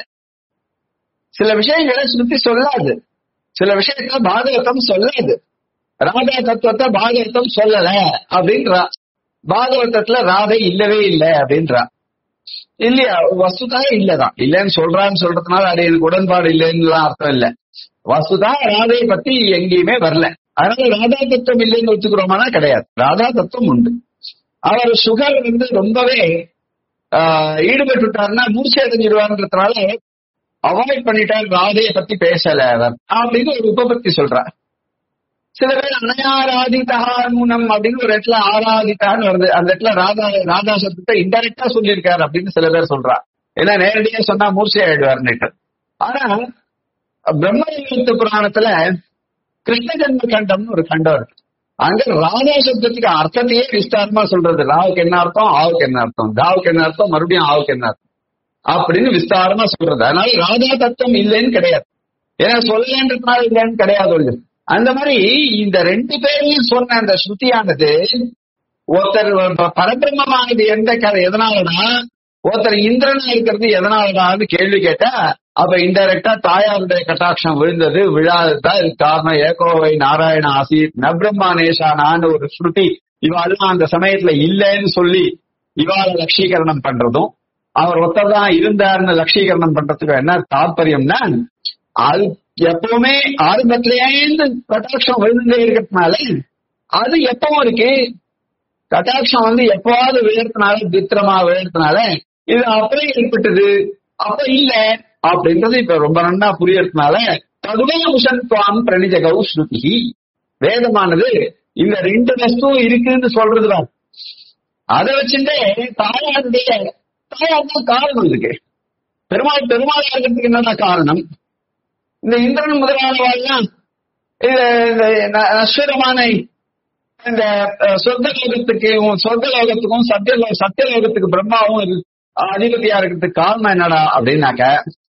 சில விஷயங்களை ஸ்ருதி சொல்லாது சில விஷயத்துல பாகவதம் சொல்லாது ராதா தத்துவத்தை பாகவதம் சொல்லல அப்படின்றா பாகவதத்துல ராதை இல்லவே இல்லை அப்படின்றா இல்லையா வசுதா இல்லதான் இல்லைன்னு சொல்றான்னு சொல்றதுனால அது எனக்கு உடன்பாடு இல்லைன்னு அர்த்தம் இல்ல வசுதா ராதையை பத்தி எங்கேயுமே வரல அதனால ராதா தத்துவம் இல்லைன்னு வச்சுக்கிறோமானா கிடையாது ராதா தத்துவம் உண்டு அவர் சுகர் வந்து ரொம்பவே ஆஹ், ஈடுபட்டுட்டாருன்னா மூர்ச்சி அடைஞ்சிருவாருன்றதுனால அவாய்ட் பண்ணிட்டார் ராதையை பத்தி பேசல அவர் அப்படின்னு ஒரு உபபத்தி சொல்றார் சில பேர் அனயாராதிதா நூனம் அப்படின்னு ஒரு இடத்துல ஆராதித்தான்னு வருது அந்த இடத்துல ராதா ராதா சப்தத்தை இன்டெரக்டா சொல்லியிருக்காரு அப்படின்னு சில பேர் சொல்றா ஏன்னா நேரடியா சொன்னா மூர்ச்சி ஆயிடுவார்னுட்டு ஆனா பிரம்மயுத்த புராணத்துல கிருஷ்ண ஜென்ம கண்டம்னு ஒரு கண்டம் இருக்கு அங்க ராதா சப்தத்துக்கு அர்த்தத்தையே விஸ்தாரமா சொல்றது ராவுக்கு என்ன அர்த்தம் ஆவுக்கு என்ன அர்த்தம் தாவுக்கு என்ன அர்த்தம் மறுபடியும் ஆவுக்கு என்ன அர்த்தம் அப்படின்னு விஸ்தாரமா சொல்றது அதனால ராதா தத்துவம் இல்லைன்னு கிடையாது ஏன்னா சொல்லலன்றதுனால இல்லைன்னு கிடையாது ஒண்ணு. அந்த மாதிரி இந்த ரெண்டு பேரையும் சொன்ன அந்த ஸ்ருதியானது ஒருத்தர் ப- பரபிரம்மமானது எந்த கதை எதனாலனா ஒருத்தர் இந்திரனா இருக்கிறது எதனாலடான்னு கேள்வி கேட்டா அப்ப இன்டைரக்டா தாயாருடைய கட்டாட்சம் விழுந்தது விழாததா இது காரணம் ஏகோவை நாராயண ஆசீத் நபிரம்மா நேஷானான்னு ஒரு ஸ்ருதி இவாளும் அந்த சமயத்துல இல்லைன்னு சொல்லி இவாள லட்சீகரணம் பண்றதும் அவர் ஒருத்தர் தான் இருந்தாருன்னு லட்சீகரணம் பண்றதுக்கு என்ன தாற்பயம்னா அது எப்பவுமே ஆரம்பத்திலேருந்து கட்டாட்சம் விழுந்தே இருக்கிறதுனால அது எப்பவும் இருக்கு கட்டாட்சம் வந்து எப்பவாவது விழுறதுனால தித்திரமா விழுறதுனால இது அப்புறம் ஏற்பட்டது அப்ப இல்ல அப்படின்றது இப்ப ரொம்ப நன்னா புரியறதுனால ததுவே முசன்துவாம் பிரணிஜகௌ ஸ்ருதி வேதமானது இந்த ரெண்டு வஸ்துவும் இருக்குன்னு சொல்றதுதான் அதை வச்சுட்டு தாயாருடைய தாயார் தான் காரணம் இதுக்கு பெருமாள் பெருமாள் இருக்கிறதுக்கு என்னென்ன காரணம் இந்த இந்திரன் முதலானவாள்லாம் இது இந்த ந- நஸ்வரமான இந்த அஹ், சொர்க்கலோகத்துக்கும் சொர்க்கலோகத்துக்கும் சத்தியலோ சத்தியலோகத்துக்கு பிரம்மாவும் இரு- அதிபதியா இருக்கிறதுக்கு காரணம் என்னடா அப்படின்னாக்க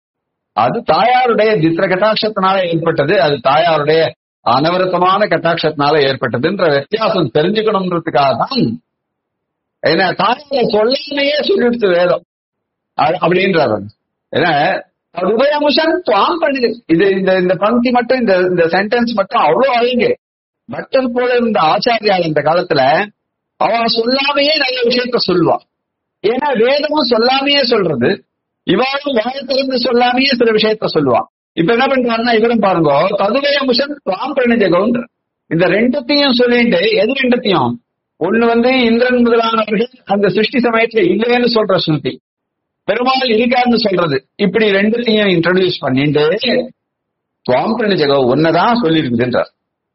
அது தாயாருடைய தித்திர கட்டாட்சத்தினால ஏற்பட்டது அது தாயாருடைய அனவரத்தமான கட்டாட்சத்தினால ஏற்பட்டதுன்ற வித்தியாசம் தெரிஞ்சுக்கணும்ன்றதுக்காக தான் ஏன்னா தாயாரை சொல்லாமையே சொல்லிடுச்சு வேதம் அது- அப்படின்றார் அவர். ஏன்னா உபயமுஷன் துவாம் பண்ணுது இது இந்த இந்த பங்கி மட்டும் இந்த இந்த சென்டென்ஸ் மட்டும் அவ்வளவு அழகு பட்டர் போல இருந்த ஆச்சாரியால் இந்த காலத்துல அவ சொல்லாமையே நல்ல விஷயத்த சொல்லுவா ஏன்னா வேதமும் சொல்லாமையே சொல்றது இவாளும் வாய் திறந்து சொல்லாமையே சில விஷயத்த சொல்லுவா இப்ப என்ன பண்றாருன்னா இவரும் பாருங்க ததுவய முஷன் துவாம் பிரணிஜகவுன்ற இந்த ரெண்டுத்தையும் சொல்லிட்டு எது ரெண்டுத்தையும் ஒண்ணு வந்து இந்திரன் முதலானவர்கள் அந்த சிருஷ்டி சமயத்துல இல்லைன்னு சொல்ற ஸ்ருதி பெருமாள் இருக்காருன்னு சொல்றது இப்படி ரெண்டுத்தையும் இன்ட்ரோடியூஸ் பண்ணிட்டு துவாம் பிரணிஜகம் ஒன்னதான் சொல்லியிருக்குதுன்றார்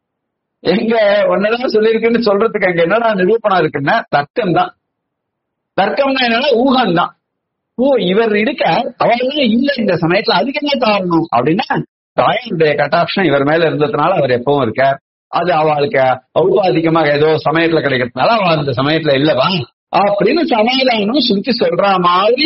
எங்க ஒன்னதான் சொல்லியிருக்குன்னு சொல்றதுக்கு அங்க என்னடா நிரூபணம் இருக்குன்னா தர்க்கம் தான் தர்க்கம்னா என்னன்னா ஊகம் தான் ஓ இவர் இருக்க அவரெல்லாம் இல்ல இந்த சமயத்துல அதுக்கு என்ன காரணம் அப்படின்னா தாயாருடைய கட்டாட்சம் இவர் மேல இருந்ததுனால அவர் எப்பவும் இருக்கார் அது அவளுக்கு ஔபாதிகமாக ஏதோ சமயத்துல கிடைக்கிறதுனால அவ அந்த சமயத்துல இல்லவா அப்படின்னு சமாதானம் சுருத்தி சொல்ற மாதிரி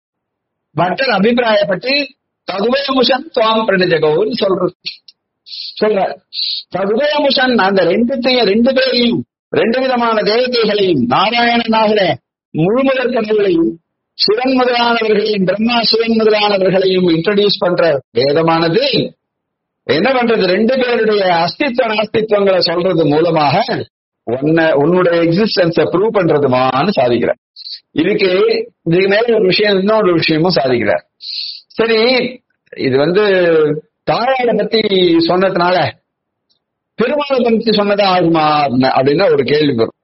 பட்டர் அபிப்பிராயப்பட்டு ததுவயமுஷன் துவாம் பிரணிஜகோன்னு சொல்றது சொல்ற ததுவயமுஷன் அந்த ரெண்டுத்தையும் ரெண்டு பேரையும் ரெண்டு விதமான தேவதைகளையும் நாராயணனாகிற முழுமுதற் கடவுளையும் சிவன் முதலானவர்களையும் பிரம்மா சிவன் முதலானவர்களையும் இன்ட்ரடியூஸ் பண்ற வேதமானது என்ன பண்றது ரெண்டு பேருடைய அஸ்தித்வ நாஸ்தித்வங்களை சொல்றது மூலமாக உன்னை உன்னுடைய எக்ஸிஸ்டன்ஸ ப்ரூவ் பண்றதுமான்னு சாதிக்கிறார் இதுக்கு இதுக்கு மேல ஒரு விஷயம் இன்னொரு விஷயமும் சாதிக்கிறார் சரி இது வந்து தாயாரை பத்தி சொன்னதுனால பெருமாளை பத்தி சொன்னதா ஆகுமா அப்படின்னா ஒரு கேள்வி வரும்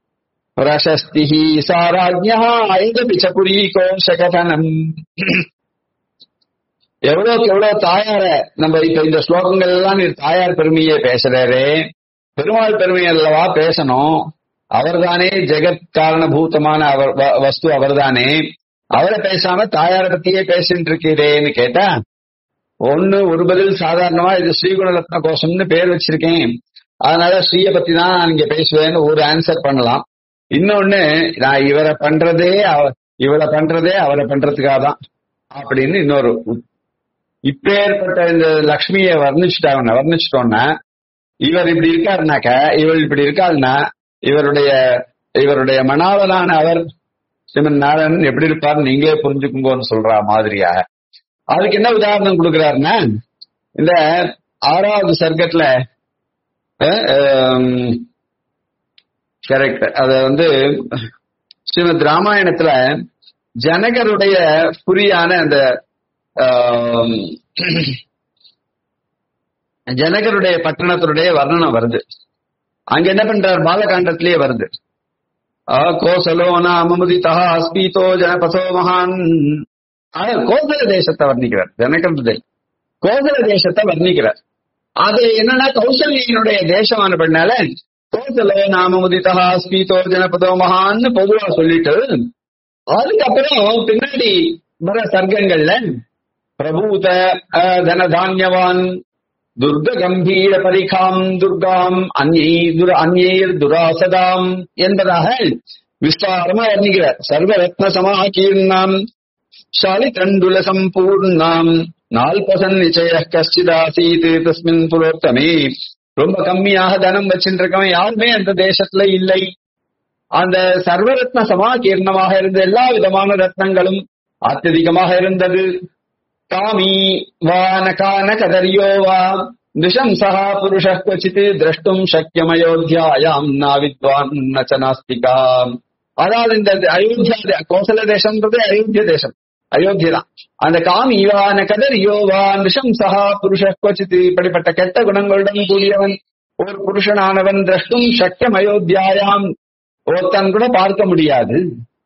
பிரசஸ்தி சாராஜ்யா ஐதபி சபுரி கோஷகதனம் எவ்வளவுக்கு எவ்வளவு தாயார நம்ம இப்ப இந்த ஸ்லோகங்கள் எல்லாம் நீ தாயார் பெருமையை பேசுறாரு பெருமாள் பெருமை அல்லவா பேசணும் அவர்தானே ஜெகத் காரணபூதமான அவர் வ- வஸ்து அவர்தானே அவரை பேசாம தாயாரை பத்தியே பேசிட்டு இருக்கிறேன்னு கேட்டா ஒண்ணு ஒரு பதில் சாதாரணமா இது ஸ்ரீகுணரத்ன கோஷம்னு பேர் வச்சிருக்கேன் அதனால ஸ்ரீய பத்தி தான் நான் இங்க பேசுவேன்னு ஒரு ஆன்சர் பண்ணலாம் இன்னொன்னு நான் இவரை பண்றதே அவ- இவரை பண்றதே அவரை பண்றதுக்காக தான் அப்படின்னு இன்னொரு இப்பேற்பட்ட இந்த லக்ஷ்மியை வர்ணிச்சுட்டாங்க வர்ணிச்சிட்டோம்னா இவர் இப்படி இருக்காருனாக்க இவர் இப்படி இருக்காருன்னா இவருடைய இவருடைய மணாவலான அவர் சிவன் நாராயணன் எப்படி இருப்பார்னு நீங்களே புரிஞ்சுக்குங்கன்னு சொல்ற மாதிரியா அதுக்கு என்ன உதாரணம் கொடுக்கிறாருன்னா இந்த ஆறாவது சர்க்கத்துல கரெக்ட் அத வந்து ஸ்ரீமத் ராமாயணத்துல ஜனகருடைய புரியான அந்த ஆம், ஜனகருடைய பட்டணத்தினுடைய வர்ணனம் வருது அங்க என்ன பண்றார் பாலகாண்டத்திலேயே வருது ஆ, கோசலோ நாமமுதிதா அஸ்பீதோ ஜனபசோ மகான் ஆனா கோசல தேசத்தை வர்ணிக்கிறார் ஜனகருடைய கோசல தேசத்தை வர்ணிக்கிறார் அது என்னன்னா கௌசல்யினுடைய தேசமான பண்ணால கோசலோ நாமமுதிதா அஸ்பீதோ ஜனபதோ மகான்னு பொதுவா சொல்லிட்டு அதுக்கப்புறம் பின்னாடி வர சர்க்கங்கள்ல பிரபூத அஹ், தனதான்யவான் துர்க கம்பீர பரிகாம் துர்காம் அந்நை துர அந்நேர் துராசதாம் என்பதாக விஸ்தாரமா வர்ணிக்கிறார் சர்வரத்ன சமாகீர்ணாம் ஷாலி தண்டுல சம்பூர்ணாம் நால்பசன் நிச்சய கஷ்டிதாசீத் தஸ்மின் புரோத்தமே ரொம்ப கம்மியாக தனம் வச்சுருக்கவன் யாருமே அந்த தேசத்துல இல்லை அந்த சர்வரத்ன சமாகீர்ணமாக இருந்த எல்லா விதமான ரத்னங்களும் அत्यதிகமாக இருந்தது காமி வா நகான கதரியோ வா நிஷம்சா புருஷ क्वचित् द्रष्टुம் சக்கியமயோத்தியாயாம் நா வித்வான் நச்ச நாஸ்திகா அதாவது இந்த அயோத்தியா கோசல தேசம்ன்றது அயோத்திய தேசம் அயோத்தியா தான் அந்த காமி வா நகதரியோ வா நிஷம்சா புருஷ क्वचित् இப்படிப்பட்ட கெட்ட குணங்களுடன் கூடியவன் ஒரு புருஷனானவன் திரஷ்டும் சக்கியம் அயோத்தியாயாம் ஒருத்தன் கூட பார்க்க முடியாது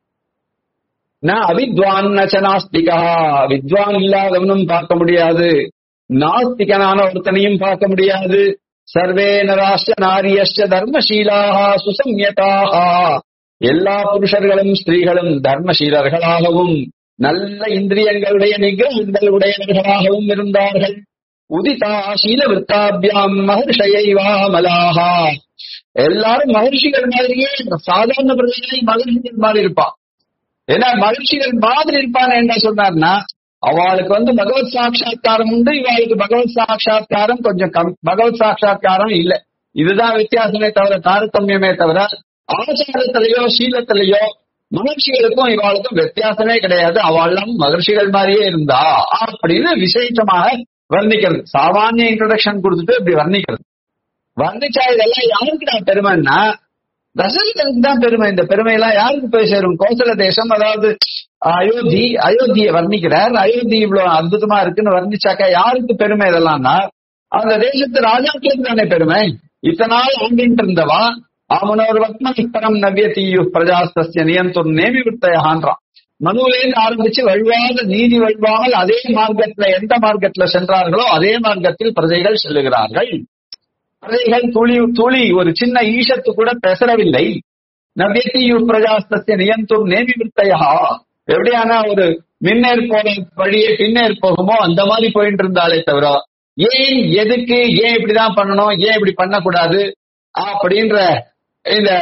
நான் அவித்வான் நச்ச நாஸ்திகா வித்வான் இல்லாதவனும் பார்க்க முடியாது நாஸ்திகனான ஒருத்தனையும் பார்க்க முடியாது சர்வே நராஷ்ட நாரியஷ்ட தர்மசீலாக சுசம்யதாக எல்லா புருஷர்களும் ஸ்திரீகளும் தர்மசீலர்களாகவும் நல்ல இந்திரியங்களுடைய நிகிரகங்கள் உடையவர்களாகவும் இருந்தார்கள் உதிதா சீல விற்காபியாம் மகர்ஷயைவாமலாகா எல்லாரும் மகர்ஷிகள் மாதிரியே சாதாரண பிரஜைகளை மகர்ஷிகள் மாதிரி இருப்பான் ஏன்னா மகிழ்ச்சிகள் மாதிரி இருப்பான் என்ன சொன்னார்னா அவளுக்கு வந்து பகவத் சாட்சா்காரம் உண்டு இவாளுக்கு பகவத் சாட்சா்காரம் கொஞ்சம் கம் பகவத் சாட்சா்காரம் இல்ல இதுதான் வித்தியாசமே தவிர தாரதமியமே தவிர ஆச்சாரத்திலேயோ சீலத்திலேயோ மகிழ்ச்சிகளுக்கும் இவாளுக்கும் வித்தியாசமே கிடையாது அவளும் மகிழ்ச்சிகள் மாதிரியே இருந்தா அப்படின்னு விசேஷமாக வர்ணிக்கிறது சாமானிய இன்ட்ரடக்ஷன் கொடுத்துட்டு இப்படி வர்ணிக்கிறது வர்ணிச்சா இதெல்லாம் யாருக்கு நான் பெருமைன்னா தசரதனுக்கு தான் பெருமை இந்த பெருமை எல்லாம் யாருக்கு போய் சேரும் கோசல தேசம் அதாவது அயோத்தி அயோத்தியை வர்ணிக்கிறார் அயோத்தி இவ்வளவு அற்புதமா இருக்குன்னு வர்ணிச்சாக்கா யாருக்கு பெருமை இதெல்லாம்னா அந்த தேசத்து ராஜாக்களுக்கு தானே பெருமை இத்தனை நாள் ஆண்டிட்டு இருந்தவா அவனோர் வத்மனிஸ்தரம் நவ்யத்தீயு பிரஜாஸ்திய நியந்தம் நேமி விட்டயான்றான் மனுவிலேருந்து ஆரம்பிச்சு வழுவாத நீதி வழுவாமல் அதே மார்க்கத்துல எந்த மார்க்கத்துல சென்றார்களோ அதே மார்க்கத்தில் பிரஜைகள் செல்லுகிறார்கள் பிரஜைகள் துளி துளி ஒரு சின்ன ஈஷத்து கூட பெசரவில்லை நவ்யத்தீயு பிரஜாஸ்திய நியந்தம் நேமி வித்தையா எப்படியானா ஒரு மின்னேர் போன வழியே பின்னேர் போகுமோ அந்த மாதிரி போயிட்டு இருந்தாலே தவிர ஏன் எதுக்கு ஏன் இப்படிதான் பண்ணணும் ஏன் இப்படி பண்ணக்கூடாது அப்படின்ற இந்த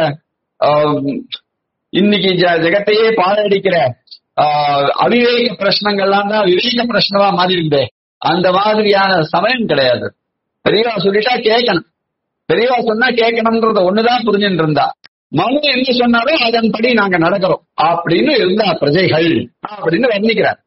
இன்னைக்கு ஜெகத்தையே பாழடிக்கிற அவிவேக பிரச்சனைகள்லாம் தான் விவேக பிரச்சனமா மாறி இருந்தே அந்த மாதிரியான சமயம் கிடையாது பெரியவா சொல்லிட்டா கேட்கணும் பெரியவா சொன்னா கேட்கணும்ன்றத ஒண்ணுதான் புரிஞ்சுட்டு இருந்தா மனு என்ன சொன்னாலும் அதன்படி நாங்க நடக்கிறோம் அப்படின்னு இருந்தா பிரஜைகள் அப்படின்னு வர்ணிக்கிறார்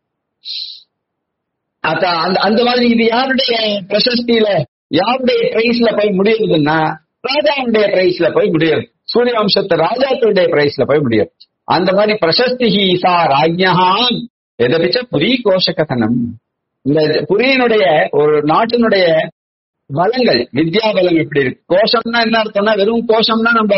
அந்த அந்த மாதிரி இது யாருடைய பிரசஸ்தியில யாருடைய பிரைஸ்ல போய் முடியுதுன்னா ராஜாவுடைய பிரைஸ்ல போய் முடியாது சூரிய வம்சத்து ராஜாக்களுடைய பிரைஸ்ல போய் முடியாது அந்த மாதிரி பிரசஸ்தி சா ராஜ்யஹான் எதபிச்ச புரி கோஷ கதனம் இந்த புரியினுடைய ஒரு நாட்டினுடைய வளங்கள் வித்யா பலம் எப்படி இருக்கு கோஷம்னா என்ன அர்த்தம்னா வெறும் கோஷம்னா நம்ம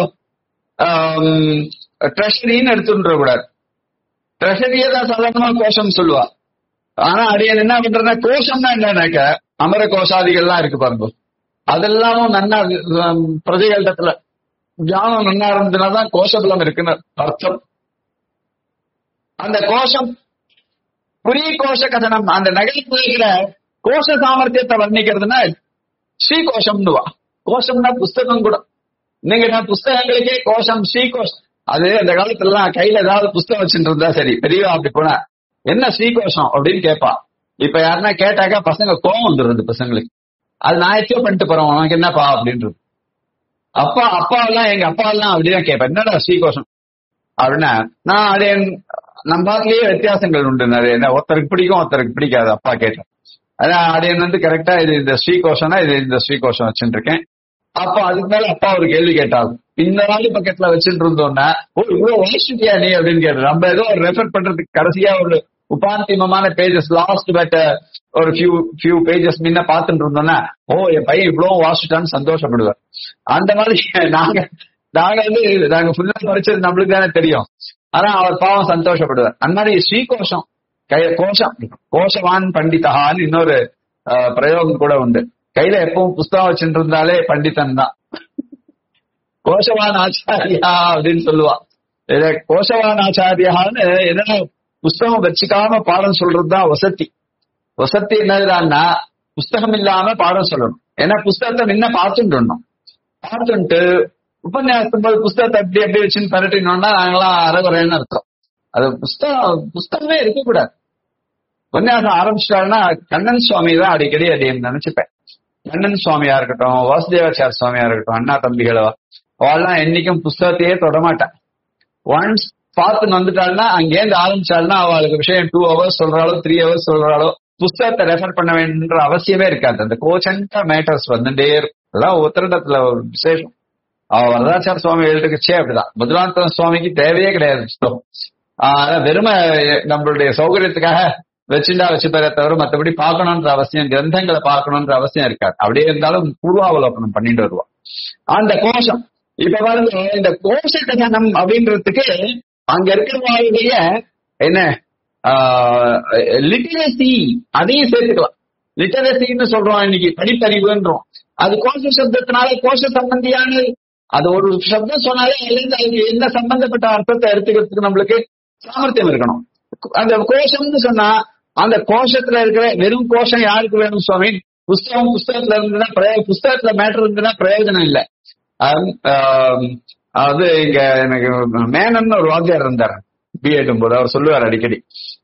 ட்ரெஷரின்னு எடுத்துட்டு கூடாது ட்ரெஷரியே தான் சாதாரணமா கோஷம் சொல்லுவா ஆனா அடியன் என்ன பண்றேன்னா கோஷம்னா என்னன்னாக்க அமர கோஷாதிகள்லாம் இருக்கு பாருங்க அதெல்லாமும் நன்னா பிரஜைகளிடத்துல ஞானம் நன்னா இருந்ததுனாதான் கோஷபலம் இருக்குன்னு அர்த்தம் அந்த கோஷம் புரிய கோஷ கதனம் அந்த நகரத்துல கோஷ சாமர்த்தியத்தை வர்ணிக்கிறதுனா ஸ்ரீ கோஷம்னுவா கோஷம்னா புஸ்தகம் கூட நீங்க நான் புஸ்தகங்களுக்கே கோஷம் ஸ்ரீ கோஷம் அது அந்த காலத்துல எல்லாம் கையில ஏதாவது புஸ்தகம் வச்சுட்டு இருந்தா சரி பெரியவா அப்படி போனா என்ன ஸ்ரீகோஷம் அப்படின்னு கேட்பா இப்ப யாருன்னா கேட்டாக்கா பசங்க கோவம் வந்துடுறது பசங்களுக்கு அது நான் எச்சோ பண்ணிட்டு போறோம் உனக்கு என்னப்பா அப்படின்றது அப்பா அப்பா எல்லாம் எங்க அப்பா எல்லாம் அப்படிதான் கேட்பேன் என்னடா ஸ்ரீகோஷம் அப்படின்னா நான் அது நம்மளாலேயே வித்தியாசங்கள் உண்டு நிறைய ஒருத்தருக்கு பிடிக்கும் ஒருத்தருக்கு பிடிக்காது அப்பா கேட்டேன் அதான் அடையன் வந்து கரெக்டா இது இந்த ஸ்ரீகோஷம்னா இது இந்த ஸ்ரீகோஷம் வச்சுட்டு இருக்கேன் அப்ப அதுக்கு மேல அப்பா ஒரு கேள்வி கேட்டாங்க இந்த நாள் பக்கத்துல வச்சுட்டு இருந்தோம்னா ஓ இவ்வளவு வாசிட்டியா நீ அப்படின்னு கேட்டு நம்ம ஏதோ ஒரு ரெஃபர் பண்றதுக்கு கடைசியா ஒரு உபாந்திமமான பேஜஸ் லாஸ்ட் பட் ஒரு ஃபியூ ஃபியூ பேஜஸ் முன்ன பாத்துட்டு இருந்தோம்னா ஓ என் பையன் இவ்வளவு வாசிட்டான்னு சந்தோஷப்படுவேன் அந்த மாதிரி நாங்க நாங்க வந்து நாங்க ஃபுல்லா படிச்சது நம்மளுக்கு தானே தெரியும் ஆனா அவர் பாவம் சந்தோஷப்படுவார் அந்த மாதிரி ஸ்ரீகோஷம் கை கோஷம் கோஷவான் பண்டிதகான்னு இன்னொரு பிரயோகம் கூட உண்டு கையில எப்பவும் புஸ்தகம் வச்சுட்டு இருந்தாலே பண்டிதன் தான் கோஷவான் ஆச்சாரியா அப்படின்னு சொல்லுவா இத கோஷவான் ஆச்சாரியான்னு என்னன்னா புஸ்தகம் வச்சுக்காம பாடம் சொல்றதுதான் வசதி வசதி என்னதுடான்னா புஸ்தகம் இல்லாம பாடம் சொல்லணும் ஏன்னா புஸ்தகத்தை முன்ன பார்த்துட்டு இருந்தோம் பார்த்துட்டு உபன்யாசம் போது புஸ்தகத்தை அப்படி அப்படி வச்சுன்னு பரட்டினோம்னா நாங்களாம் அறகுறைன்னு அர்த்தம் அது புஸ்தகம் புஸ்தகமே இருக்கக்கூடாது உபன்யாசம் ஆரம்பிச்சிட்டாருன்னா கண்ணன் சுவாமி தான் அடிக்கடி அதை நினைச்சுப்பேன் கண்ணன் சுவாமியா இருக்கட்டும் வாசுதேவாச்சார சுவாமியா இருக்கட்டும் அண்ணா தம்பிகளோ அவெல்லாம் என்னைக்கும் புஸ்தகத்தையே தொடமாட்டான் ஒன்ஸ் பார்த்துன்னு வந்துட்டாள்னா அங்கேருந்து ஆரம்பிச்சாள்னா அவளுக்கு விஷயம் டூ ஹவர்ஸ் சொல்றாளோ த்ரீ ஹவர்ஸ் சொல்றாளோ புஸ்தகத்தை ரெஃபர் பண்ண வேண்டிய அவசியமே இருக்காது அந்த கோச்சன்டா மேட்டர்ஸ் வந்துட்டே இருக்கும் அதெல்லாம் உத்தரடத்துல ஒரு விசேஷம் அவ வரதாச்சார சுவாமி எழுதுக்குச்சே அப்படிதான் மதுராந்தர சுவாமிக்கு தேவையே கிடையாது புஸ்தகம் ஆஹ் வெறும நம்மளுடைய சௌகரியத்துக்காக வச்சுட்டா வச்சுப்பாரே தவிர மத்தபடி பார்க்கணுன்ற அவசியம் கிரந்தங்களை பார்க்கணுன்ற அவசியம் இருக்காது அப்படியே இருந்தாலும் பூர்வாவலோகனம் பண்ணிட்டு வருவா அந்த கோஷம் இப்ப பாருங்க இந்த கோஷ கதனம் அப்படின்றதுக்கு அங்க இருக்கிறவங்களுடைய என்ன லிட்டரசி அதையும் சேர்த்துக்கலாம் லிட்டரசின்னு சொல்றோம் இன்னைக்கு படிப்பறிவுன்றோம் அது கோஷ சப்தத்தினால கோஷ சம்பந்தியான அது ஒரு சப்தம் சொன்னாலே அதுலேருந்து அதுக்கு என்ன சம்பந்தப்பட்ட அர்த்தத்தை எடுத்துக்கிறதுக்கு நம்மளுக்கு சாமர்த்தியம் இருக்கணும் அந்த கோஷம்னு சொன்னா அந்த கோஷத்துல இருக்கிற வெறும் கோஷம் யாருக்கு வேணும் சுவாமி புஸ்தகம் புஸ்தகத்துல இருந்ததுன்னா பிரயோ- புஸ்தகத்துல மேட்டர் இருந்ததுன்னா பிரயோஜனம் இல்லை அது இங்க எனக்கு மேனன் ஒரு வாத்தியார் இருந்தார் பிஎட்டும் போது அவர் சொல்லுவார் அடிக்கடி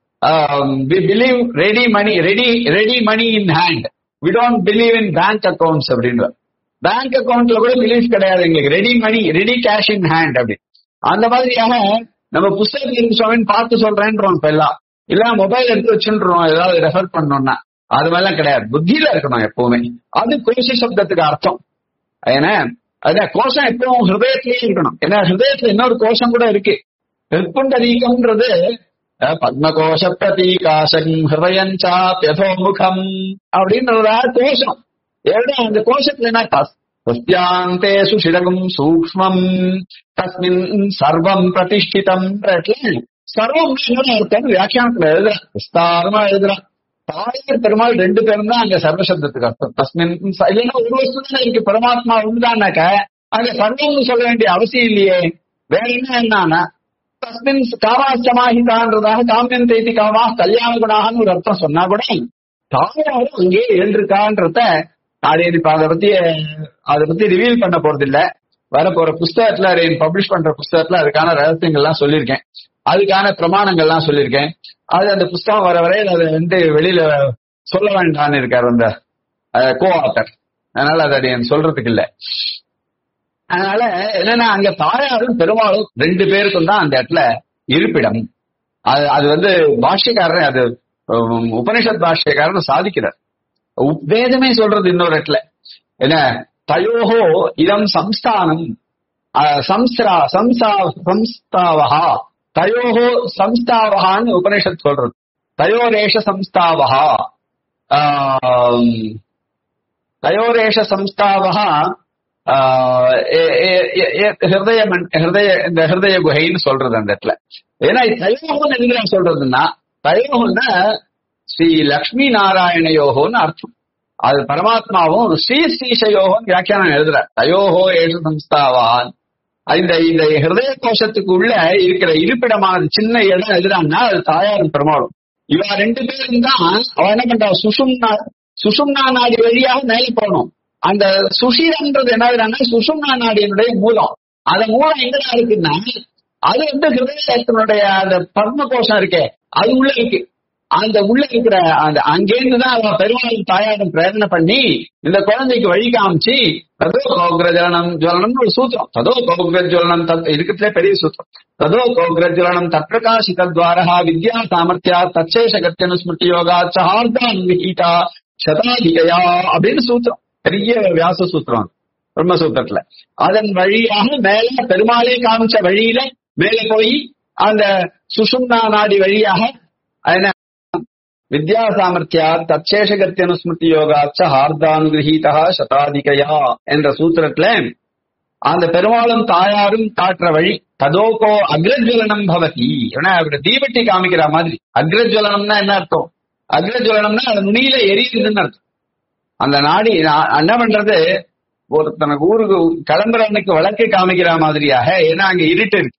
believe ready money ready ready money in hand we don't believe in bank accounts அப்படின்னு பேங்க் அக்கௌண்ட்ல கூட பிலீவ் கிடையாது எங்களுக்கு ready money ready cash in hand அப்படி அந்த மாதிரியாக நம்ம புஸ்தகம் இருக்கு சுவாமின்னு பார்த்து சொல்றேன்றோம் இப்ப எல்லாம் இல்ல மொபைல் எடுத்து வச்சுன்றோம் ஏதாவது ரெஃபர் பண்ணோம்னா அது மாதிரிலாம் கிடையாது புத்தியில இருக்கணும் எப்பவுமே அது கோஷ சப்தத்துக்கு அர்த்தம் ஏன்னா அதான் கோஷம் எப்பவும் ஹிருதயத்திலேயே இருக்கணும் ஏன்னா ஹிருதயத்துல இன்னொரு கோஷம் கூட இருக்கு ஹிருப்புண்டரீகம்ன்றது அஹ், பத்மகோஷ பிரதீகாசம் ஹிருதயஞ்சாப்யதோமுகம் அப்படின்றதா கோஷம் ஏன்னா அந்த கோஷத்துல என்ன தஸ் தஸ்யாந்தேஷு சிடகும் சூக்ஷ்மம் தஸ்மின் சர்வம் பிரதிஷ்டிதம் சர்வம் என்னோட அர்த்தம் வியாக்கியானத்துல எழுதுறான் விஸ்தாரமா எழுதுறான் தாயார் பெருமாள் ரெண்டு பேரும் தான் அங்க சர்வசப்தத்துக்கு அர்த்தம் தஸ்மின் ச- இல்லைன்னா ஒரு வஸ்து தானே இருக்கு பரமாத்மா உண்டுதானாக்க அங்க சர்வம்னு சொல்ல வேண்டிய அவசியம் இல்லையே வேற என்ன என்னன்னா தஸ்மின் காமாச்சமாஹிதான்றதாக காமியம் தேதி காமா கல்யாண குணாகன்னு ஒரு அர்த்தம் சொன்னா கூட தாயாரும் அங்கே எழுந்திருக்கான்றத அது இப்ப அதை பத்தி அதை பத்தி ரிவீல் பண்ண போறது இல்ல வரப்போற புஸ்தகத்துல பப்ளிஷ் பண்ற புஸ்தகத்துல அதுக்கான ரகசியங்கள்லாம் சொல்லியிருக்கேன் அதுக்கான பிரமாணங்கள்லாம் சொல்லியிருக்கேன் அது அந்த புஸ்தகம் வர வரை அதை வந்து வெளியில சொல்ல வேண்டாம்னு இருக்காரு அந்த கோ ஆத்தர் அதனால அதை அது சொல்றதுக்கு இல்ல அதனால என்னன்னா அங்க தாயாரும் பெருமாளும் ரெண்டு பேருக்கும் தான் அந்த இடத்துல இருப்பிடம் அது அது வந்து பாஷ்யக்காரன் அது உம், உபனிஷத் பாஷ்யக்காரன் சாதிக்கிறார் உப்- வேதமே சொல்றது இன்னொரு இடத்துல என்ன தயோஹோ இதம் சம்ஸ்தானம் அஹ், சம்ஸ்ரா சம்சா சம்ஸ்தாவஹா தயோஹோ சம்ஸ்தாவஹான்னு உபனிஷத் சொல்றது தயோரேஷ சம்ஸ்தாவஹா ஆம், தயோரேஷ சம்ஸ்தாவஹா ஆஹ் எ- எ- எ- எ- ஹிருதய மண்- ஹிருதய இந்த ஹிருதய குகைன்னு சொல்றது அந்த இடத்துல ஏன்னா தயோகம்னு எதுல சொல்றதுன்னா தயோகம்னா ஸ்ரீ லக்ஷ்மி நாராயணயோகோன்னு அர்த்தம் அது பரமாத்மாவும் ஸ்ரீ ஸ்ரீஷயோகம் வியாக்கியானம் எழுதுற தயோஹோ ஏஷ சம்ஸ்தாவான் இந்த இந்த ஹிருதய கோஷத்துக்கு உள்ள இருக்கிற இருப்பிடமானது சின்ன இடம் எதுறான்னா அது தாயாரும் பெருமாளும் இவ ரெண்டு பேரும் தான் அவ என்ன பண்றா சுஷும்னா சுஷும்னா நாடி வழியாக மேலே போகணும் அந்த சுஷீரன்றது என்ன சுஷும்னா நாடியினுடைய மூலம் அந்த மூலம் எங்கடா இருக்குன்னா அது வந்து ஹிருதயத்தினுடைய அந்த பத்ம கோஷம் இருக்கே அது உள்ள இருக்கு அந்த உள்ள இருக்கிற அந்த அங்கேருந்து தான் அவன் பெருமாள் தாயாரும் பிரேரணை பண்ணி இந்த குழந்தைக்கு வழி காமிச்சு ததோ கோக்ர ஜலனம் ஜுவலனம்னு ஒரு சூத்திரம் ததோ கோக்ர ஜுவலனம் தத் இருக்கிறதுலே பெரிய சூத்திரம் ததோ கோக்ர ஜுவலனம் தற்பிரகாசித துவாரா வித்யா சாமர்த்தியா தச்சேஷ கத்தியனு ஸ்மிருதி யோகா சஹார்தான் விஹீதா சதாதிகயா அப்படின்னு சூத்திரம் பெரிய வியாச சூத்திரம் அது. பிரம்மசூத்திரத்துல அதன் வழியாக மேல பெருமாளே காமிச்ச வழியில மேலே போய் அந்த சுஷும்னா நாடி வழியாக என்ன வித்யா சாமர்த்தியா தச்சேஷகத்திய அனுஸ்மிருதி யோகாச்ச ஹார்தானுகிரகீதா சதாதிகயா என்ற சூத்திரத்துல அந்த பெருமாளும் தாயாரும் காட்டுற வழி ததோகோ அக்ரஜ்வலனம் பவதி ஏன்னா அவரு தீபட்டி காமிக்கிற மாதிரி அக்ரஜ்வலனம்னா என்ன அர்த்தம் அக்ரஜ்வலனம்னா அது நுனியில எரியுதுன்னு அர்த்தம் அந்த நாடி நான் என்ன பண்றது ஒருத்தனுக்கு ஊருக்கு கிளம்புற அன்னைக்கு விளக்கு காமிக்கிற மாதிரியாக ஏன்னா அங்க இருட்டு இருக்கு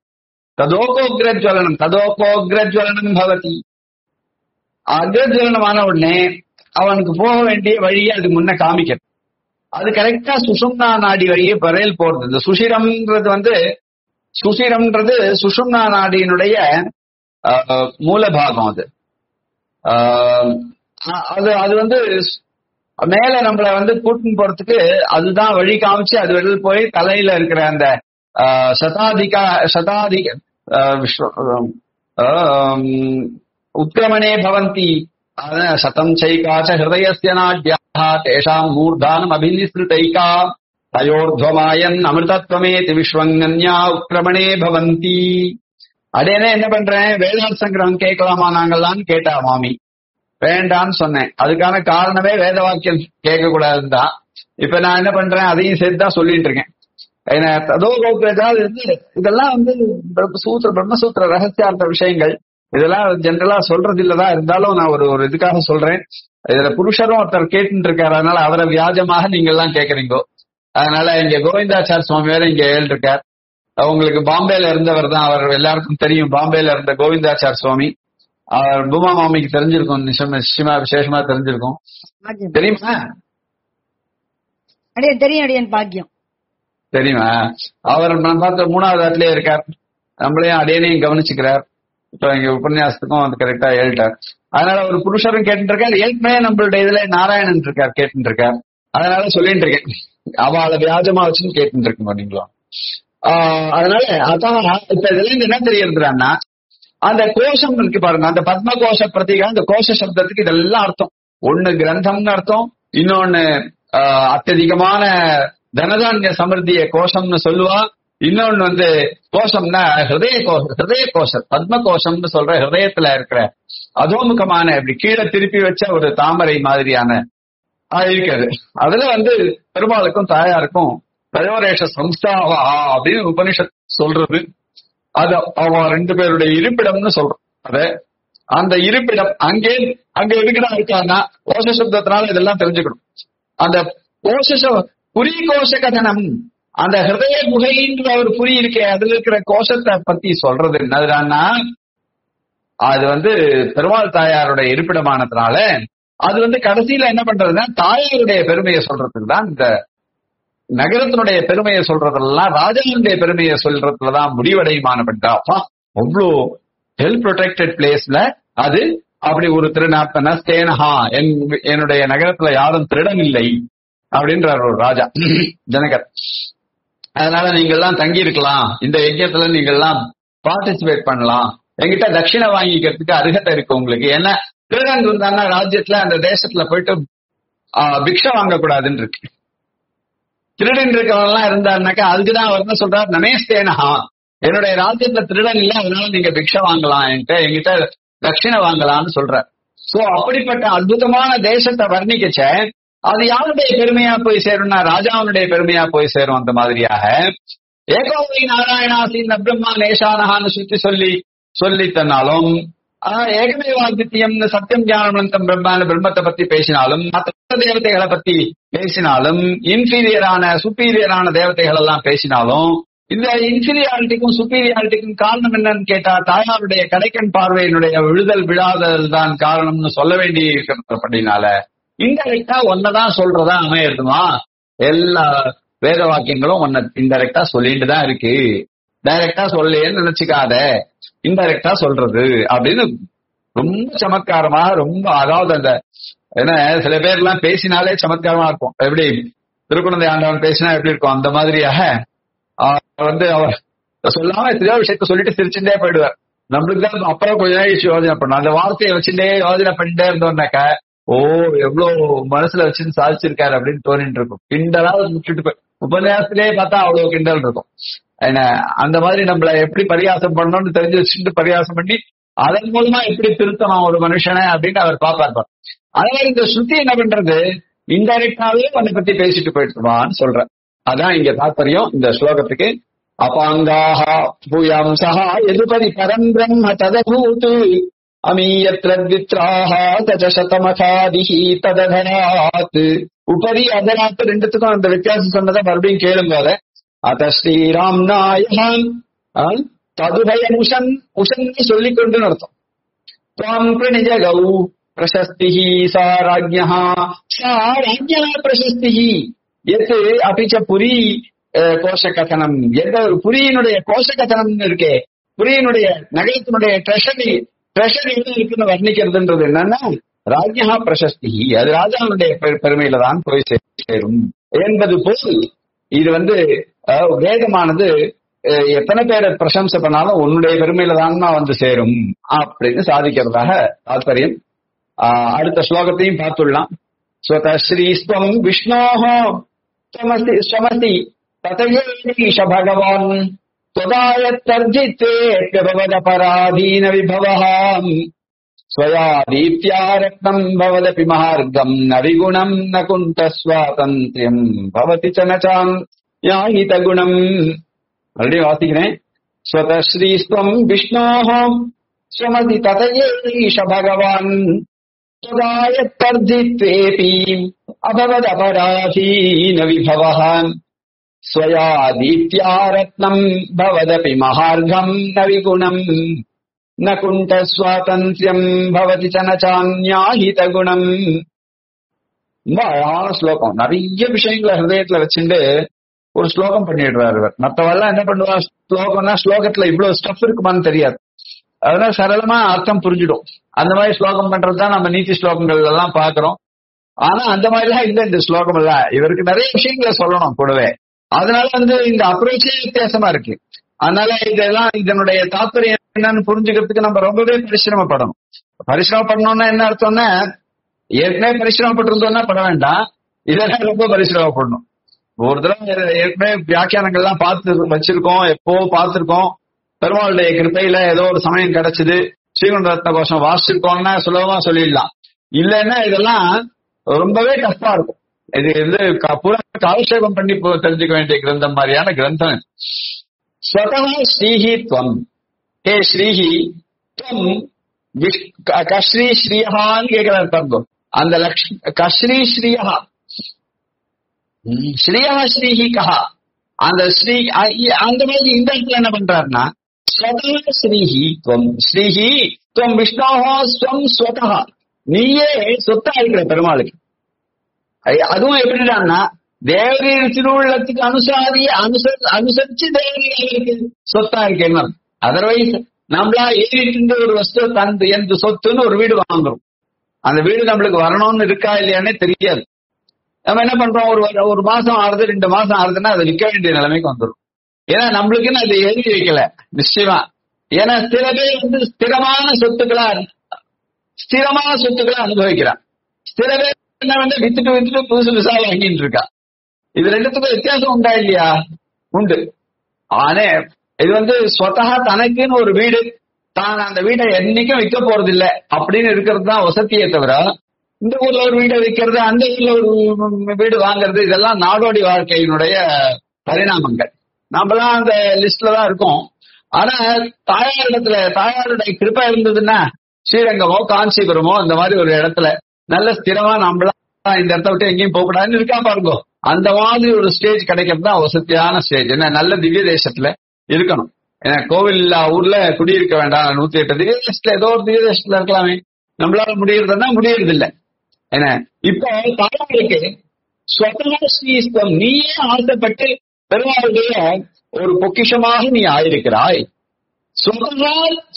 ததோகோக்ரஜ்வலனம் ததோகோக்ரஜ்வலனம் பவதி அக்ரஜ்வலனமான உடனே அவனுக்கு போக வேண்டிய வழியை அது முன்ன காமிக்கிறது அது கரெக்டா சுஷும்னா நாடி வழியே பரையில் போறது இந்த சுஷிரம்ன்றது வந்து சுஷிரம்ன்றது சுஷும்னா நாடியினுடைய ஆஹ், மூலபாகம் அது ஆஹ், அது அது வந்து மேல நம்மள வந்து கூட்டின்னு போறதுக்கு அதுதான் வழி காமிச்சு அது வெளில போய் தலையில இருக்கிற அந்த ஆஹ், சதாதிகா சதாதிக ஆஹ், விஸ்வ- ஆஹ், உத்கிரமணே பவந்தி அதான் சதம் சைகாச்ச ஹிருதயஸ்ய நாட்யாः தேஷாம் மூர்தானம் அபிநிஸ்ருதைகா தயோர்த்வமாயன் அமிர்தத்வமேதி விஸ்வங்கன்யா உத்கிரமணே பவந்தி அடேனே என்ன பண்றேன் வேதாந்த சங்கிரகம் கேட்கலாமா நாங்கள்லாம் கேட்டா மாமி வேண்டான்னு சொன்னேன் அதுக்கான காரணமே வேத வாக்கியம் கேட்க கூடாதுன்னு தான் இப்ப நான் என்ன பண்றேன் அதையும் சேர்த்து தான் சொல்லிட்டு இருக்கேன் ஏன்னா ததோ கௌபியதாவது இருந்து இதெல்லாம் வந்து பிரம்ம சூத்திர பிரம்மசூத்திர ரகசியார்த்த விஷயங்கள் இதெல்லாம் ஜென்ரலா சொல்றது இல்லதான் இருந்தாலும் நான் ஒரு ஒரு இதுக்காக சொல்றேன் இதுல புருஷரும் ஒருத்தர் கேட்டுட்டு இருக்காரு அதனால அவரை வியாஜமாக நீங்க எல்லாம் கேக்குறீங்க அதனால இங்க கோவிந்தாச்சார் சுவாமி வேற இங்க ஏழு இருக்கார் உங்களுக்கு பாம்பேல இருந்தவர் தான் அவர் எல்லாருக்கும் தெரியும் பாம்பேல இருந்த கோவிந்தாச்சார் சுவாமி அவர் பூமா மாமிக்கு தெரிஞ்சிருக்கும் நிச்சயமா நிச்சயமா விசேஷமா தெரிஞ்சிருக்கும் பாக்கியம் தெரியுமா அடியன் தெரியும் அடியன் பாக்கியம் தெரியுமா அவர் நான் பார்த்த மூணாவது இடத்துலயே இருக்கார் நம்மளையும் அடையனையும் கவனிச்சுக்கிறார் இப்ப இங்க உபன்யாசத்துக்கும் வந்து கரெக்டா ஏறிட்டார் அதனால ஒரு புருஷரும் கேட்டு இருக்கார் ஏற்கனவே நம்மளுடைய இதுல நாராயணன் இருக்கார் கேட்டு இருக்கார் அதனால சொல்லிட்டு இருக்கேன் அவளை வியாஜமா வச்சுன்னு கேட்டு இருக்கோம் நீங்களும் ஆஹ் அதனால அதான் இப்ப இதுல இருந்து என்ன தெரியறதுன்னா அந்த கோஷம் இருக்கு பாருங்க அந்த பத்ம கோஷ பிரதிகா அந்த கோஷ சப்தத்துக்கு இதெல்லாம் அர்த்தம் ஒண்ணு கிரந்தம்னு அர்த்தம் இன்னொன்னு ஆஹ், அत्यதிகமான தனதானிய சமிருத்திய கோஷம்னு சொல்லுவா இன்னொன்னு வந்து கோஷம்னா ஹிருதய கோஷ ஹிருதய கோஷம் பத்ம கோஷம்னு சொல்ற ஹிருதயத்துல இருக்கிற அதோமுகமான இப்படி கீழே திருப்பி வச்ச ஒரு தாமரை மாதிரியான ஆஹ், இருக்காது அதுல வந்து பெருமாளுக்கும் தாயாருக்கும் தயோரேஷ சம்ஸ்தாவா அப்படின்னு உபனிஷத் சொல்றது அது அவன் ரெண்டு பேருடைய இருப்பிடம்னு சொல்றோம் அத அந்த இருப்பிடம் அங்கே அங்க எதுக்குடா இருக்கான்னா கோஷ சப்தத்தினால இதெல்லாம் தெரிஞ்சுக்கணும் அந்த கோஷ ச- புரி கோஷ கதனம் அந்த ஹிருதய குகைன்ற ஒரு புரி இருக்கே அதுல இருக்கிற கோஷத்தை பத்தி சொல்றது என்னதுன்னா அது வந்து பெருமாள் தாயாருடைய இருப்பிடமானதுனால அது வந்து கடைசியில என்ன பண்றதுன்னா தாயாருடைய பெருமையை சொல்றதுக்கு தான் இந்த நகரத்தினுடைய பெருமையை சொல்றதெல்லாம் ராஜாவுடைய பெருமையை சொல்றதுலதான் முடிவடையுமானப்பட்டா அப்பா அவ்வளோ ஹெல் ப்ரொடெக்டட் பிளேஸ்ல அது அப்படி ஒரு திருநாப்பன ஸ்தேனஹா என் என்னுடைய நகரத்துல யாரும் திருடன் இல்லை அப்படின்றார் ஒரு ராஜா ஜனகர் அதனால நீங்க எல்லாம் தங்கி இருக்கலாம் இந்த யஜ்யத்துல நீங்க எல்லாம் பார்ட்டிசிபேட் பண்ணலாம் என்கிட்ட தட்சிணை வாங்கிக்கிறதுக்கு அருகதை இருக்கு உங்களுக்கு ஏன்னா திருடன் இருந்தாங்கன்னா ராஜ்யத்துல அந்த தேசத்துல போயிட்டு ஆஹ், பிக்ஷை வாங்கக்கூடாதுன்னு இருக்கு திருடன் இருக்கவன் எல்லாம் இருந்தாருனாக்கா அதுக்குதான் அவர் என்ன சொல்றாரு நமேஸ்தேனஹா என்னுடைய ராஜ்யத்துல திருடன் இல்ல அதனால நீங்க பிக்ஷை வாங்கலாம் என்கிட்ட என்கிட்ட தட்சிணை வாங்கலாம்னு சொல்றார் சோ அப்படிப்பட்ட அற்புதமான தேசத்தை வர்ணிக்கச்ச அது யாருடைய பெருமையா போய் சேரும்னா ராஜாவுடைய பெருமையா போய் சேரும் அந்த மாதிரியாக ஏகோவை நாராயணாசி பிரம்மா நேஷானஹான்னு சுத்தி சொல்லி சொல்லி தன்னாலும் ஆஹ் ஏகமே வாக்கியம்னு சத்தியம் ஞானமந்தம் பிரம்மான பிரம்மத்தை பத்தி பேசினாலும் மற்ற தேவதைகளை பத்தி பேசினாலும் இன்ஃபீரியரான சுப்பீரியரான தேவதைகள் எல்லாம் பேசினாலும் இந்த இன்ஃபீரியாரிட்டிக்கும் சுப்பீரியாரிட்டிக்கும் காரணம் என்னன்னு கேட்டா தாயாருடைய கடைக்கண் பார்வையினுடைய விழுதல் விழாதல் தான் காரணம்னு சொல்ல வேண்டி இருக்கிறபடினால இன்டெரக்டா ஒன்னதான் சொல்றதா அமையறதுமா எல்லா வேத வாக்கியங்களும் ஒன்ன இன்டெரக்டா சொல்லிட்டு தான் இருக்கு டைரக்டா சொல்லேன்னு நினைச்சுக்காத இன்டைரக்டா சொல்றது அப்படின்னு ரொம்ப சமத்காரமா ரொம்ப அதாவது அந்த என்ன சில பேர் எல்லாம் பேசினாலே சமத்காரமா இருக்கும் எப்படி திருக்குழந்தை ஆண்டவன் பேசினா எப்படி இருக்கும் அந்த மாதிரியாக ஆஹ் வந்து அவர் சொல்லாம எத்தனையோ விஷயத்த சொல்லிட்டு சிரிச்சுட்டே போயிடுவார் நம்மளுக்கு தான் அப்புறம் கொஞ்ச நாள் யோஜனை பண்ணணும் அந்த வார்த்தையை வச்சுட்டே யோஜனை பண்ணிட்டே இருந்தோம்னாக்க ஓ எவ்வளவு மனசுல வச்சுன்னு சாதிச்சிருக்காரு அப்படின்னு தோணிட்டு இருக்கும் கிண்டலா விட்டுட்டு போய் உபன்யாசத்திலே பார்த்தா அவ்வளவு கிண்டல் இருக்கும் என்ன அந்த மாதிரி நம்மள எப்படி பரியாசம் பண்ணணும்னு தெரிஞ்சு வச்சுட்டு பரியாசம் பண்ணி அதன் மூலமா எப்படி திருத்தணும் ஒரு மனுஷனை அப்படின்னு அவர் பாப்பார் அதே மாதிரி இந்த ஸ்ருதி என்ன பண்றது இன்டைரக்டாவே உன்னை பத்தி பேசிட்டு போயிட்டுவான்னு சொல்ற அதான் இங்க தாத்பரியம் இந்த ஸ்லோகத்துக்கு அபாங்காக பூயாம்சா எதுபதி பரம் பிரம்ம ததபூத் அமீயத்ரத்வித்ராஹ தஜ சதமகாதிஹி தததனாத் உபரி அதனாத்து ரெண்டுத்துக்கும் அந்த வித்தியாசம் சொன்னதை மறுபடியும் கேளுங்க அதை அத ஸ்ரீராம் நாயகன் ததுபய முஷன் முஷன் சொல்லிக் கொண்டு அர்த்தம் துவாம் பிரணி ஜகௌ प्रशस्तिः सा राज्ञः सा राज्ञः प्रशस्तिः எத் அப்படி ச புரி அஹ், கோஷகதனம் எந்த ஒரு புரியினுடைய கோஷகதனம் இருக்கே புரியினுடைய நகரத்தினுடைய ட்ரெஷரி ட்ரெஷரி எது இருக்குன்னு வர்ணிக்கிறதுன்றது என்னன்னா ராஜ்யா பிரசஸ்தி அது ராஜாவுடைய பெ- பெருமையில தான் போய் சே- சேரும் என்பது போல் இது வந்து அஹ், வேதமானது அஹ், எத்தனை பேரை பிரசம்சை பண்ணாலும் உன்னுடைய பெருமையில தான் வந்து சேரும் அப்படின்னு சாதிக்கிறதாக தாத்பரியம் ஆஹ், அடுத்த ஸ்லோகத்தையும் பார்த்துடலாம் ஸ்வதஸ்ரீஸ்வம் விஷ்ணோः त्वमसि स्वमसि ततयैष भगवान् त्वदायत्तर्जित्वेऽप्यभवदपराधीन विभवः स्वया दीप्त्या रत्नम् भवदपि महार्गम् न विगुणम् न कुन्तस्वातन्त्र्यम् भवति च न चान् याहितगुणम् மறுபடியும் வாசிக்கிறேன் ஸ்வதஸ்ரீஸ்வம் விஷ்ணோः स्वमसि ततयैष भगवान् त्वदायत्तर्जित्वेऽपि अभवदपराधीन विभवः स्वया दीप्त्या रत्नम् भवदपि महार्घम् न विगुणम् न कुण्ठस्वातन्त्र्यम् भवति च न चान्याहितगुणम् ரொம்ப அழகான ஸ்லோகம் நிறைய விஷயங்களை ஹிருதயத்துல வச்சுட்டு ஒரு ஸ்லோகம் பண்ணிடுறாரு இவர் மத்தவெல்லாம் என்ன பண்ணுவா ஸ்லோகம்னா ஸ்லோகத்துல இவ்வளவு ஸ்டஃப் இருக்குமான்னு தெரியாது அதனால சரளமா அர்த்தம் புரிஞ்சிடும் அந்த மாதிரி ஸ்லோகம் பண்றதுதான் நம்ம நீதி ஸ்லோகங்கள் எல்லாம் பாக்குறோம் ஆனா அந்த மாதிரிலாம் இல்ல இந்த ஸ்லோகம் இல்ல இவருக்கு நிறைய விஷயங்களை சொல்லணும் கூடவே அதனால வந்து இந்த அப்ரோச்சே வித்தியாசமா இருக்கு அதனால இதெல்லாம் இதனுடைய தாத்பரியம் என்னன்னு புரிஞ்சுக்கிறதுக்கு நம்ம ரொம்பவே பரிசிரமப்படணும் பரிசிரமப்படணும்னா என்ன அர்த்தம்னா ஏற்கனவே பரிசிரமப்பட்டிருந்தோம்னா பட வேண்டாம் இதெல்லாம் ரொம்ப பரிசிரமப்படணும் ஒரு தடவை ஏற்கனவே வியாக்கியானங்கள்லாம் பார்த்து வச்சிருக்கோம் எப்போ பார்த்திருக்கோம் பெருமாளுடைய கிருப்பையில ஏதோ ஒரு சமயம் கிடைச்சது ஸ்ரீகுண்ட ரத்ன கோஷம் வாசிச்சிருக்கோம்னா சுலபமா சொல்லிடலாம் இல்லைன்னா இதெல்லாம் ரொம்பவே டஃப்பா இருக்கும் இது வந்து க- பூரா காலக்ஷேபம் பண்ணி போ- தெரிஞ்சுக்க வேண்டிய கிரந்தம் மாதிரியான கிரந்தம் இது. ஸ்வதः ஸ்ரீஹி துவம் ஹே ஸ்ரீஹி துவம் விஷ்- க- கஸ்ரீ ஸ்ரீஹான்னு கேட்கிறார் பாருங்க அந்த லக்ஷ் கஸ்ரீ ஸ்ரீஹா ம், ஸ்ரீயா ஸ்ரீஹி கஹா அந்த ஸ்ரீ அ- இ- அந்த மாதிரி இந்த இடத்துல என்ன பண்றாருன்னா ஸ்வதா ஸ்ரீஹி துவம் ஸ்ரீஹி துவம் விஷ்ணோஹோ ஸ்வம் ஸ்வதா நீயே சொத்தா இருக்கிற பெருமாளுக்கு ஐ- அதுவும் எப்படிடான்னா தேவரீர் திருவுள்ளத்துக்கு அனுசாரி அனுசரி அனுசரிச்சு தேவரீர் அவருக்கு சொத்தா இருக்கேன்னு அதர்வைஸ் நம்மளா ஏறிட்டு ஒரு வஸ்து தந்து எந்த சொத்துன்னு ஒரு வீடு வாங்குறோம் அந்த வீடு நம்மளுக்கு வரணும்னு இருக்கா இல்லையானே தெரியாது நம்ம என்ன பண்றோம் ஒரு வ- ஒரு மாசம் ஆறுது ரெண்டு மாசம் ஆறுதுன்னா அதை விற்க வேண்டிய நிலைமைக்கு வந்துடும் ஏன்னா நம்மளுக்குன்னு அதை எழுதி வைக்கல நிச்சயமா ஏன்னா சில பேர் வந்து ஸ்திரமான சொத்துக்களா ஸ்திரமான சொத்துக்களை அனுபவிக்கிறான் சில பேர் என்ன வந்து வித்துட்டு வித்துட்டு புதுசு புதுசா வாங்கிட்டு இருக்கா இது ரெண்டுத்துக்கும் வித்தியாசம் உண்டா இல்லையா உண்டு ஆனே இது வந்து ஸ்வதா தனக்குன்னு ஒரு வீடு தான் அந்த வீடை என்னைக்கும் விற்க போறது இல்ல அப்படின்னு இருக்கிறது தான் வசதியே தவிர இந்த ஊர்ல ஒரு வீடை விற்கிறது அந்த ஊர்ல ஒரு வீடு வாங்குறது இதெல்லாம் நாடோடி வாழ்க்கையினுடைய பரிணாமங்கள் நாமெல்லாம் அந்த லிஸ்ட்ல தான் இருக்கோம் ஆனா தாயாரிடத்துல தாயாருடைய கிருப்பை இருந்ததுன்னா ஸ்ரீரங்கமோ காஞ்சிபுரமோ அந்த மாதிரி ஒரு இடத்துல நல்ல ஸ்திரமா நம்மளா இந்த இடத்த விட்டு எங்கேயும் போக கூடாதுன்னு இருக்கா பாருங்க அந்த மாதிரி ஒரு ஸ்டேஜ் கிடைக்கிறது தான் வசதியான ஸ்டேஜ் என்ன நல்ல திவ்ய தேசத்துல இருக்கணும் ஏன்னா கோவில் இல்லா ஊர்ல குடியிருக்க வேண்டாம் நூத்தி எட்டு திவ்ய தேசத்துல ஏதோ ஒரு திவ்ய தேசத்துல இருக்கலாமே நம்மளால முடியறதுன்னா முடியறது இல்ல என்ன இப்போ தாயாருக்கு ஸ்வதா ஸ்ரீஸ்தம் நீயே ஆசைப்பட்டு பெருமாளுடைய ஒரு பொக்கிஷமாக நீ ஆயிருக்கிறாய் ஸ்வதா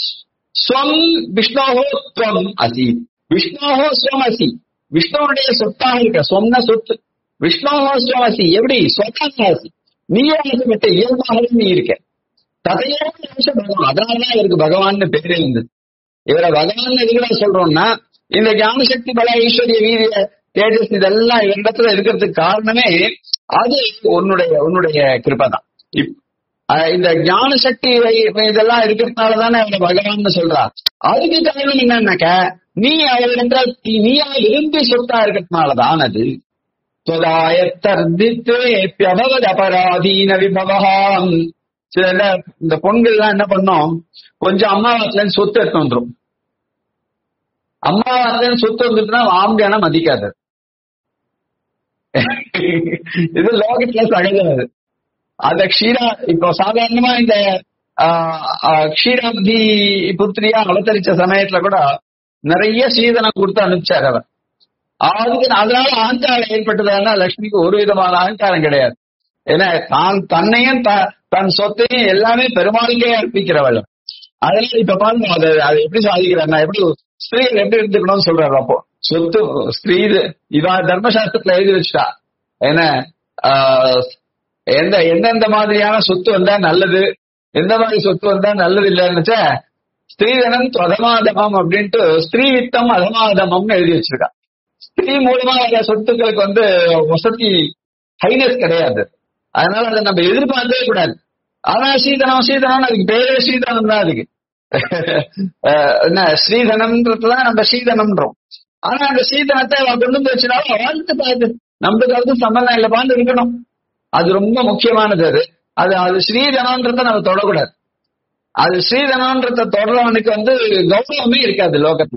ஸ்வம் விஷ்ணோஹோ துவம் அசி விஷ்ணோஹோ ஸ்வம் அசி விஷ்ணுவுடைய சொத்தாக இருக்க சொன்ன சொத்து விஷ்ணோஹோ ஸ்வம் அசி எப்படி ஸ்வதா அசி நீயே ஆசைப்பட்ட இயல்பாகவே நீ இருக்க ததையான அம்சம் பகவான் அதனாலதான் இவருக்கு பகவான்னு பேரே இருந்தது இவரை பகவான் எதுக்குள்ள சொல்றோம்னா இந்த ஞான சக்தி பல ஐஸ்வர்ய வீரிய தேஜஸ் இதெல்லாம் இவரிடத்துல இருக்கிறதுக்கு காரணமே அது உன்னுடைய உன்னுடைய கிருபை தான் இப்- அஹ் இந்த ஞான சக்தி வை- இதெல்லாம் இருக்கிறதுனால தானே அவரை பகவான் சொல்றா அதுக்கு காரணம் என்னன்னாக்க நீ அவரிடத்துல நீயா விரும்பி சொத்தா இருக்கிறதுனாலதான் அது தொதாயத்தர்தித்வேப்யபவத் அபராதீன விபவஹாம் சில இந்த- இந்த பொண்கள்லாம் என்ன பண்ணும் கொஞ்சம் அம்மாவாத்துல இருந்து சொத்து எடுத்து வந்துரும் அம்மாவாத்துல இருந்து சொத்து வந்துட்டுனா ஆம்பியானா மதிக்காது இது லோகத்துல சகஜம் அது அந்த க்ஷீரா இப்போ சாதாரணமா இந்த ஆஹ், ஆஹ், க்ஷீராப்தி புத்திரியா அவதரிச்ச சமயத்துல கூட நிறைய சீதனம் கொடுத்து அனுப்பிச்சார் அவர் அதுக்கு அதனால அகங்காரம் ஏற்பட்டதுன்னா லட்சுமிக்கு ஒரு விதமான அகங்காரம் கிடையாது ஏன்னா தான் தன்னையும் த- தன் சொத்தையும் எல்லாமே பெருமாளுக்கே அர்ப்பிக்கிறவள் அதனால இப்ப பாருங்க அது அது எப்படி சாதிக்கிறாங்க எப்படி ஸ்திரீகள் எப்படி இருந்துக்கணும்னு சொல்றாரு அப்போ சொத்து ஸ்திரீ இது- இவா தர்மசாஸ்திரத்துல எழுதி வச்சுட்டா என்ன ஆஹ், எந்த எந்தெந்த மாதிரியான சொத்து வந்தா நல்லது எந்த மாதிரி சொத்து வந்தா நல்லது இல்லைன்னு ஸ்திரீதனம் அதமாதமம் அப்படின்ட்டு ஸ்திரீ வித்தம் அதமாதமம்னு எழுதி வச்சிருக்கா ஸ்திரீ மூலமா வர சொத்துக்களுக்கு வந்து வசதி ஹைனஸ் கிடையாது அதனால அதை நம்ம எதிர்பார்க்கவே கூடாது ஆனா சீதனம் சீதனம் அதுக்கு பேரே சீதனம் தான் அதுக்கு அஹ் என்ன ஸ்ரீதனம்ன்றதுதான் நம்ம சீதனம்ன்றோம் ஆனா அந்த சீதனத்தை அவன் கொண்டு வந்து வச்சுனாலும் வாழ்த்து பார்த்து நம்மளுக்கு அது சம்பந்தம் இல்லப்பான்னு இருக்கணும் அது ரொம்ப முக்கியமானது அது அது அது ஸ்ரீதனம்ன்றத நம்ம தொடக்கூடாது அது ஸ்ரீதனம்ன்றத தொடரவனுக்கு வந்து கௌரவமே இருக்காது லோகத்துல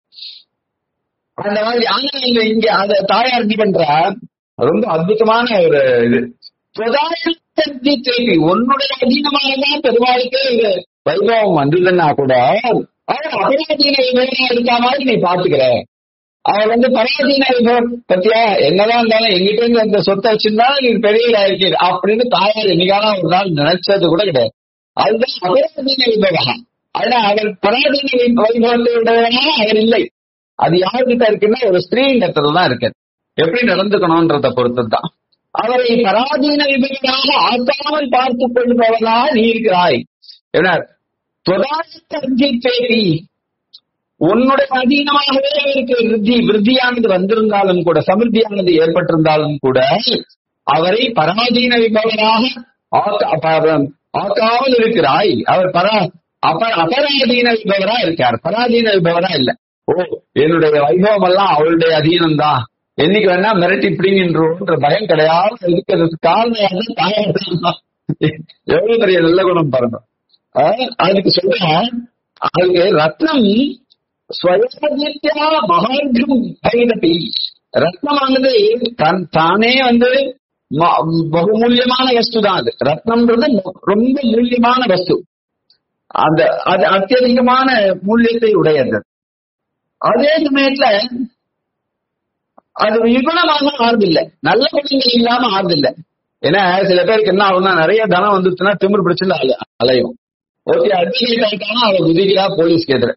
அந்த மாதிரி ஆனா இங்க இங்க அத தாயார் என்ன பண்றா ரொம்ப அற்புதமான ஒரு இது பிரதானி தேவி உன்னுடைய அதீனமானதான் பெருமாளுக்கு ஒரு வைபவம் வந்ததுன்னா கூட அவன் அபராதீன விபவம் இருக்கா மாதிரி நீ பாத்துக்கிற அவன் வந்து பராதீன விபவம் பத்தியா என்னதான் இருந்தாலும் எங்கிட்ட இருந்து அந்த சொத்தை வச்சிருந்தா நீ பெரிய இருக்கீர் அப்படின்னு தாயார் என்னைக்கான ஒரு நாள் நினைச்சது கூட கிடையாது அதுதான் அபராதீன விபவம் ஆனா அவர் பராதீன வைபவத்தை உடையவனா அவர் இல்லை அது யாருக்கிட்ட இருக்குன்னா ஒரு ஸ்திரீ இடத்துல தான் இருக்கு எப்படி நடந்துக்கணும்ன்றத பொறுத்து தான் அவரை பராதீன விபரீதமாக ஆக்காமல் பார்த்துக் கொள்பவனா நீ இருக்கிறாய் என்ன தொடாசி பேசி உன்னுடைய அதீனமாகவே அவருக்கு விருத்தி விருத்தியானது வந்திருந்தாலும் கூட சமிருத்தியானது ஏற்பட்டிருந்தாலும் கூட அவரை பராதீன விபவனாக ஆக்க- அப்ப- ஆக்காமல் இருக்கிறாய் அவர் பரா அப அபராதீன விபவரா இருக்கார் பராதீன விபவரா இல்ல ஓ என்னுடைய வைபவம் எல்லாம் அவளுடைய அதீனம் தான் என்னைக்கு வேணா மிரட்டி பிடிங்கின்றோன்ற பயம் கிடையாது இருக்கிறதுக்கு காரணம் யாரு? தாயார் தான் எவ்வளவு பெரிய நல்ல குணம் பாருங்க ஆஹ் அதுக்கு சொல்றேன் அதுக்கு ரத்னம் ஸ்வயதித்யா மகார்கம் பைரபி ரத்னமானது தன் தானே வந்து ம- பகுமூல்யமான வஸ்து தான் அது ரத்னம்ன்றது ரொம்ப மூல்யமான வஸ்து அந்த அது அத்தியதிகமான மூல்யத்தை உடையது அதே சமயத்துல அது விகுணமாக ஆறுதில்ல நல்ல குணங்கள் இல்லாம ஆறுதில்ல ஏன்னா சில பேருக்கு என்ன ஆகும்னா நிறைய தனம் வந்துச்சுன்னா திமிர் பிடிச்சுன்னு அல அலையும் ஓகே அட்வொகேட் ஆயிட்டானா அவ குதிக்கிறா போலீஸ்க்கு எதிர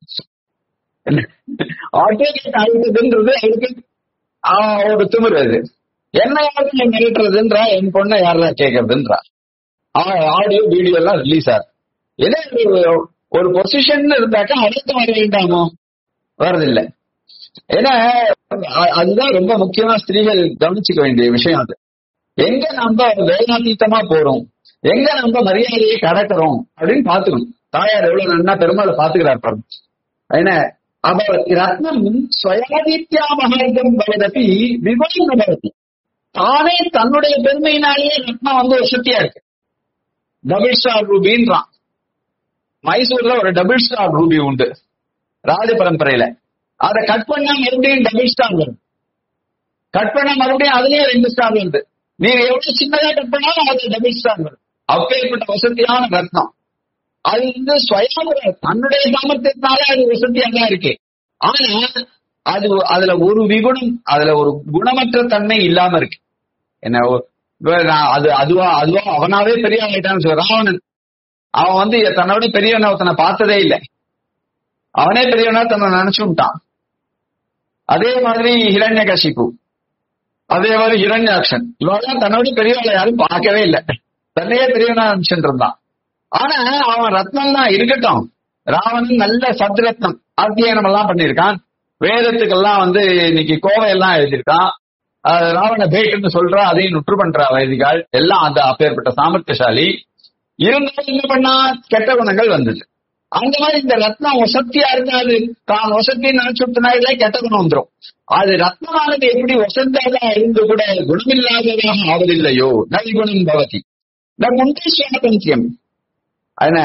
அட்வொகேட் ஆயிட்டதுன்றது அவருக்கு ஆஹ், ஒரு திமிர் அது என்ன யாருக்கு நீ மிரட்டுறதுன்றா என் பொண்ணை யாரா கேட்கறதுன்றா ஆடியோ வீடியோ எல்லாம் ரிலீஸ் ஆகுது ஏன்னா ஒரு- ஒரு பொசிஷன் இருந்தாக்கா அடுத்து வர வேண்டாமோ வரதில்லை ஏன்னா அ- அதுதான் ரொம்ப முக்கியமா ஸ்திரீகள் கவனிச்சுக்க வேண்டிய விஷயம் அது எங்க நம்ம வேதாந்தீத்தமா போறோம் எங்க நம்ம மரியாதையை கடக்கிறோம் அப்படின்னு பாத்துக்கணும் தாயார் எவ்வளவு நன்னா பெருமாளை பாத்துக்கிறார் பாருங்க ஏன்னா அவர் ரத்னம் ஸ்வயாதித்யா மகாயுதம் பவதபி விவரம் பவதி தானே தன்னுடைய பெருமையினாலேயே ரத்னம் வந்து வசதியா இருக்கு டபுள் ஸ்டார் ரூபின்றான் மைசூர்ல ஒரு டபுள் ஸ்டார் ரூபி உண்டு ராஜ பரம்பரையில அதை கட் பண்ணா மறுபடியும் டபுள் ஸ்டார் வரும் கட் பண்ணா மறுபடியும் அதுலயே ரெண்டு ஸ்டார் வருது நீங்க எவ்வளவு சின்னதா கட் பண்ணாலும் அது டபுள் ஸ்டார் வரும் அப்பேற்பட்ட வசதியான ரத்னம் அது வந்து சுயம்பர தன்னுடைய சாமர்த்தியத்தினால அது வசதியா தான் இருக்கு ஆனா அது அதுல ஒரு விகுணம் அதுல ஒரு குணமற்ற தன்மை இல்லாம இருக்கு என்ன ஒ- இப்ப நான் அது அதுவா அதுவா அவனாவே பெரிய ஆயிட்டான்னு சொல்ற ராவணன் அவன் வந்து தன்னோட பெரியவனை ஒருத்தனை பார்த்ததே இல்லை அவனே பெரியவனா தன்னை நினைச்சுட்டான் அதே மாதிரி ஹிரண்யகசிப்பு அதே மாதிரி ஹிரண்யாக்ஷன் இவெல்லாம் தன்னோட பெரியவளை யாரும் பார்க்கவே இல்லை தன்னையே பெரியவனா நினைச்சுட்டு இருந்தான் ஆனா அவன் ரத்னம் தான் இருக்கட்டும் ராவணன் நல்ல சத்ரத்னம் அத்தியனம் எல்லாம் பண்ணியிருக்கான் வேதத்துக்கெல்லாம் வந்து இன்னைக்கு கோவை எல்லாம் எழுதியிருக்கான் அஹ் ராவண பேட்டுன்னு சொல்றா அதையும் நுற்று பண்றா வைதிகால் எல்லாம் அந்த அப்பேற்பட்ட சாமர்த்தியசாலி இருந்தாலும் என்ன பண்ணா கெட்ட குணங்கள் வந்தது அந்த மாதிரி இந்த ரத்னம் வசத்தியா இருக்காது தான் வசத்தி நினைச்சுட்டுனாலே கெட்ட குணம் வந்துரும் அது ரத்னமானது எப்படி வசந்தாக இருந்து கூட குணமில்லாததாக ஆவதில்லையோ நல்குணம் பவதி நம் முண்டேஸ்வர பஞ்சியம் என்ன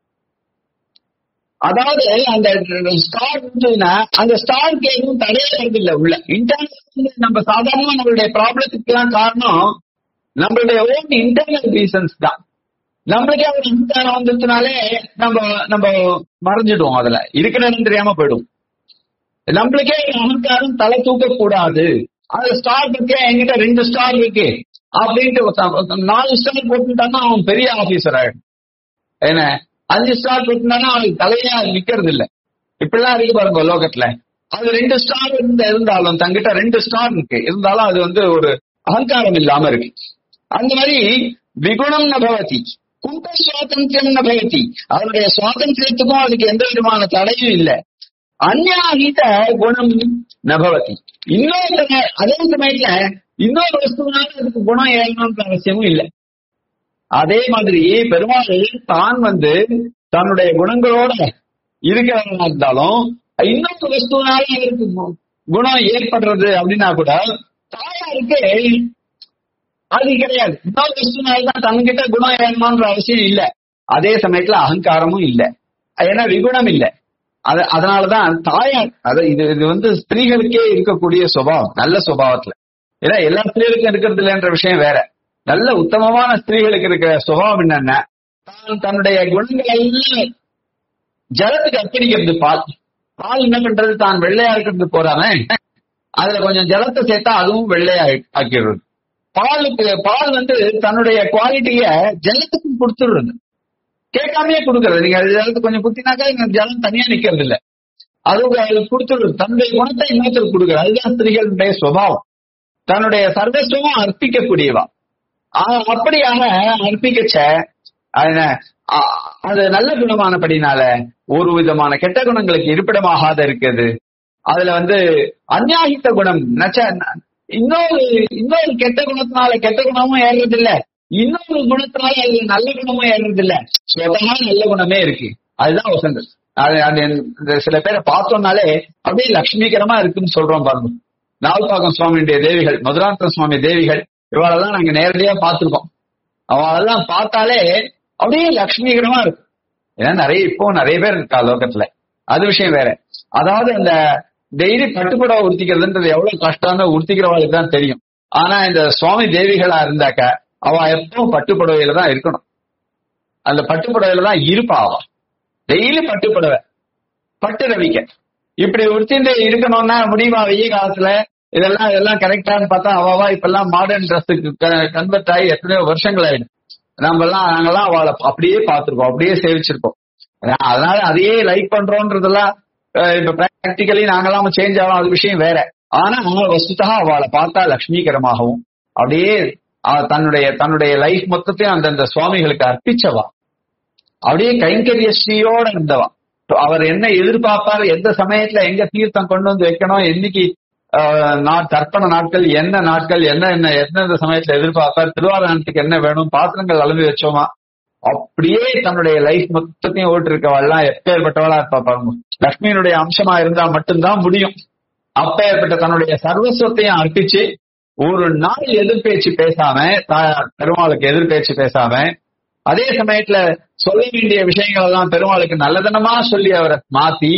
அதாவது அந்த ஸ்டார் இருந்ததுன்னா அந்த ஸ்டாருக்கு எதுவும் தடையே வருதில்லை உள்ள இன்டர்னல் நம்ம சாதாரணமா நம்மளுடைய ப்ராப்ளத்துக்கு எல்லாம் காரணம் நம்மளுடைய ஓன் இன்டர்னல் ரீசன்ஸ் தான் நம்மளுக்கே ஒரு இன்டர்ன் வந்துச்சுனாலே நம்ம நம்ம மறைஞ்சிடுவோம் அதுல இருக்கிற இடம் தெரியாம போயிடும் நம்மளுக்கே ஒரு அகங்காரம் தலை தூக்க கூடாது அது ஸ்டார் இருக்கு என்கிட்ட ரெண்டு ஸ்டார் இருக்கு அப்படின்ட்டு ஒருத்தன் ஒருத்தன் நாலு ஸ்டார் போட்டுட்டான்னா அவன் பெரிய ஆபீசர் ஆயிடும் என்ன அஞ்சு ஸ்டார் போட்டுட்டானா அவனுக்கு தலையா நிக்கிறது இல்ல இப்படிலாம் இருக்கு பாருங்க லோகத்துல அது ரெண்டு ஸ்டார் இருந்த இருந்தாலும் தங்கிட்ட ரெண்டு ஸ்டார் இருக்கு இருந்தாலும் அது வந்து ஒரு அகங்காரம் இல்லாம இருக்கு அந்த மாதிரி விகுணம் நபவதி கும்ப சுவாதந்திரம் நபவதி அதனுடைய சுவாதந்திரத்துக்கும் அதுக்கு எந்த விதமான தடையும் இல்லை அந்யாஹித குணம் நபவதி இன்னொரு சமய- அதே சமயத்துல இன்னொரு வஸ்துனால அதுக்கு குணம் ஏறணும்ன்ற அவசியமும் இல்லை அதே மாதிரி பெருமாள் தான் வந்து தன்னுடைய குணங்களோட இருக்கிறவனா இருந்தாலும் இன்னொரு வஸ்துனால அவருக்கு கு- குணம் ஏற்படுறது அப்படின்னா கூட தாயாருக்கு அது கிடையாது இன்னொரு வஸ்துனால தான் தன்கிட்ட குணம் ஏறணும்ன்ற அவசியம் இல்ல அதே சமயத்துல அகங்காரமும் இல்ல ஏன்னா விகுணம் இல்ல அது அதனாலதான் தாயார் அது இது இது வந்து ஸ்திரீகளுக்கே இருக்கக்கூடிய சுபாவம் நல்ல சுபாவத்துல ஏன்னா எல்லா ஸ்திரீகளுக்கும் இருக்கிறது இல்லைன்ற விஷயம் வேற நல்ல உத்தமமான ஸ்திரீகளுக்கு இருக்கிற சுபாவம் என்னன்னா தான் தன்னுடைய குணங்களை எல்லாம் ஜலத்துக்கு அர்ப்பணிக்கிறது பால் பால் என்ன பண்றது தான் வெள்ளையா இருக்கிறது போறாம அதுல கொஞ்சம் ஜலத்தை சேர்த்தா அதுவும் வெள்ளையா ஆக்கிடுறது பாலுக்கு பால் வந்து தன்னுடைய குவாலிட்டிய ஜலத்துக்கும் கொடுத்துடுறது கேட்காமயே கொடுக்கறது நீங்க அது ஜலத்தை கொஞ்சம் குத்தினாக்கா இங்க ஜலம் தனியா நிக்கிறது இல்ல அது அது கொடுத்துடுறது தன்னுடைய குணத்தை இன்னொருத்தருக்கு கொடுக்குறது அதுதான் ஸ்திரீகளுடைய சுபாவம் தன்னுடைய சர்வஸ்வமும் அர்ப்பிக்கக்கூடியவா ஆ- அப்படியாக அர்ப்பிக்கச்ச அது அ- அது நல்ல குணமானபடினால ஒரு விதமான கெட்ட குணங்களுக்கு இருப்பிடமாகாத இருக்குது அதுல வந்து அந்யாகித்த குணம் நச்ச இன்னொரு இன்னொரு கெட்ட குணத்தினால கெட்ட குணமும் ஏறுறது இல்ல இன்னொரு குணத்தினால அது நல்ல குணமும் ஏறுறது இல்ல சுதமா நல்ல குணமே இருக்கு அதுதான் வசந்தம் அது அது இந்த சில பேரை பார்த்தோம்னாலே அப்படியே லட்சுமிகரமா இருக்குன்னு சொல்றோம் பாருங்க நாவல்பாக்கம் சுவாமியுடைய தேவிகள் மதுராந்தக சுவாமி தேவிகள் இவாளெல்லாம் நாங்க நேரடியா பார்த்திருக்கோம் அவளெல்லாம் பார்த்தாலே அப்படியே லட்சுமிகரமா இருக்கும் ஏன்னா நிறைய இப்போ நிறைய பேர் இருக்கா லோகத்துல அது விஷயம் வேற அதாவது இந்த டெய்லி பட்டுப்புடவை உடுத்திக்கிறதுன்றது எவ்வளவு கஷ்டம்னு உடுத்திக்கிறவங்களுக்கு தான் தெரியும் ஆனா இந்த சுவாமி தேவிகளா இருந்தாக்க அவ எப்பவும் பட்டுப்புடவையில தான் இருக்கணும் அந்த பட்டுப்புடவையில தான் இருப்பா அவ டெய்லி பட்டுப்புடவை பட்டு ரவிக்க இப்படி உடுத்திட்டு இருக்கணும்னா முடியுமா வெய்ய காலத்துல இதெல்லாம் இதெல்லாம் கரெக்டான்னு பார்த்தா அவாவா இப்பெல்லாம் மாடர்ன் ட்ரெஸ்ஸுக்கு கன்வெர்ட் ஆகி எத்தனையோ வருஷங்கள் ஆயிடும் நம்ம எல்லாம் நாங்கெல்லாம் அவளை அப்படியே பார்த்திருக்கோம் அப்படியே சேவிச்சிருக்கோம் அதனால அதையே லைக் பண்றோன்றதெல்லாம் அஹ், இப்ப பிராக்டிகலி நாங்கெல்லாம் சேஞ்ச் ஆகும் அது விஷயம் வேற ஆனா அவங்க வஸ்துதா அவளை பார்த்தா லட்சுமிகரமாகவும் அப்படியே அவ தன்னுடைய தன்னுடைய லைஃப் மொத்தத்தையும் அந்தந்த சுவாமிகளுக்கு அர்ப்பிச்சவா அப்படியே கைங்கரிய ஸ்ரீயோட இருந்தவா அவர் என்ன எதிர்பார்ப்பார் எந்த சமயத்துல எங்க தீர்த்தம் கொண்டு வந்து வைக்கணும் என்னைக்கு ஆஹ், நாட் தர்ப்பண நாட்கள் என்ன நாட்கள் என்ன என்ன எந்தெந்த சமயத்துல எதிர்பார்ப்பார் திருவாரணத்துக்கு என்ன வேணும் பாத்திரங்கள் அளந்து வச்சோமா அப்படியே தன்னுடைய லைஃப் மொத்தத்தையும் ஓட்டு இருக்கவாள்லாம் எப்பேற்பட்டவளா இருப்பா பாருங்க லக்ஷ்மியினுடைய அம்சமா இருந்தா மட்டும்தான் முடியும் அப்பேற்பட்ட தன்னுடைய சர்வஸ்வத்தையும் அர்ப்பிச்சு ஒரு நாள் எதிர்பேச்சு பேசாம தாயார் பெருமாளுக்கு எதிர்பேச்சு பேசாம அதே சமயத்துல சொல்ல வேண்டிய விஷயங்கள் எல்லாம் பெருமாளுக்கு நல்லதனமா சொல்லி அவரை மாத்தி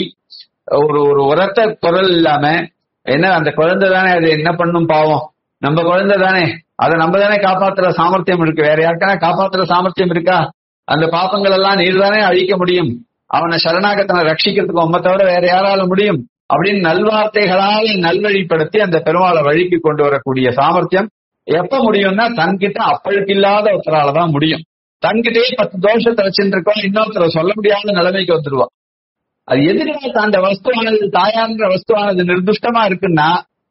ஒரு ஒரு உரத்த குரல் இல்லாம என்ன அந்த குழந்தை தானே அது என்ன பண்ணும் பாவம் நம்ம குழந்தை தானே அதை நம்ம தானே காப்பாத்துற சாமர்த்தியம் இருக்கு வேற யாருக்கான காப்பாத்துற சாமர்த்தியம் இருக்கா அந்த பாப்பங்கள் எல்லாம் நீர் தானே அழிக்க முடியும் அவனை சரணாகத்தனை ரட்சிக்கிறதுக்கு உண்மை தவிர வேற யாரால முடியும் அப்படின்னு நல்வார்த்தைகளால் நல்வழிப்படுத்தி அந்த பெருமாளை வழிக்கு கொண்டு வரக்கூடிய சாமர்த்தியம் எப்ப முடியும்னா தன்கிட்ட அப்பழுக்கு இல்லாத ஒருத்தரால தான் முடியும் தன்கிட்டயே பத்து தோஷத்தை வச்சுட்டு இருக்கோம் இன்னொருத்தர் சொல்ல முடியாத நிலைமைக்கு வந்துருவான் அது எதுக்காக அந்த வஸ்துவானது தாயான்ற வஸ்துவானது நிர்துஷ்டமா இருக்குன்னா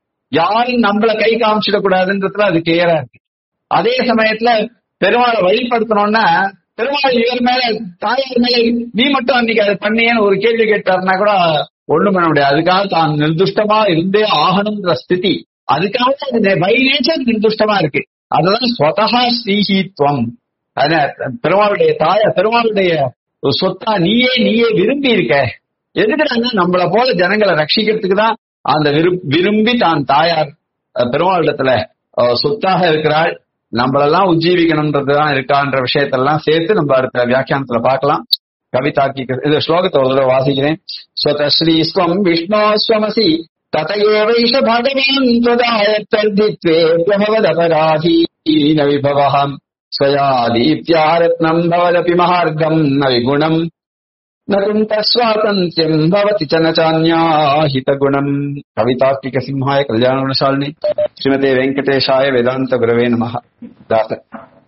யாரும் நம்மள கை காமிச்சிடக்கூடாதுன்றதுல அது கிளியரா இருக்கு அதே சமயத்துல பெருமாளை வழிபடுத்தணும்னா பெருமாள் இவர் மேல தாயார் மேல நீ மட்டும் அன்னைக்கு அதை பண்ணியேன்னு ஒரு கேள்வி கேட்டாருன்னா கூட ஒண்ணும் பண்ண முடியாது அதுக்காக தான் நிர்துஷ்டமா இருந்தே ஆகணும்ன்ற ஸ்திதி அதுக்காக அது பை நேச்சர் நிர்துஷ்டமா இருக்கு அதுதான் ஸ்வதகா ஸ்ரீஹித்வம் அதான் பெருமாளுடைய தாய பெருமாளுடைய ஒரு சொத்தா நீயே நீயே விரும்பி இருக்க எதுக்குறாங்க நம்மள போல ஜனங்களை ரட்சிக்கிறதுக்கு தான் அந்த விரு- விரும்பி தான் தாயார் அஹ், பெருமாளிடத்துல அஹ், சொத்தாக இருக்கிறாள் நம்மளெல்லாம் உஜ்ஜீவிக்கணும்ன்றதுதான் இருக்கான்ற விஷயத்தெல்லாம் சேர்த்து நம்ம அடுத்த வியாக்கியானத்துல பார்க்கலாம் கவிதாக்கி இது ஸ்லோகத்தை ஒரு தடவை வாசிக்கிறேன் ஸ்வதஸ்ரீஸ்வம் விஷ்ணோ ஸ்வமசி ததையேவைஷ பகவான் त्वदायत्तर्दित्वे त्वभवदपराधीन विभवः स्वया दीप्त्या रत्नम् भवदपि महार्गम् न विगुणम् न कुन्तः स्वातन्त्र्यम् भवति च न चान्याहितगुणम् कवितार्किकसिंहाय कल्याणगुणशालिनि श्रीमते वेङ्कटेशाय वेदान्तगुरवे नमः दास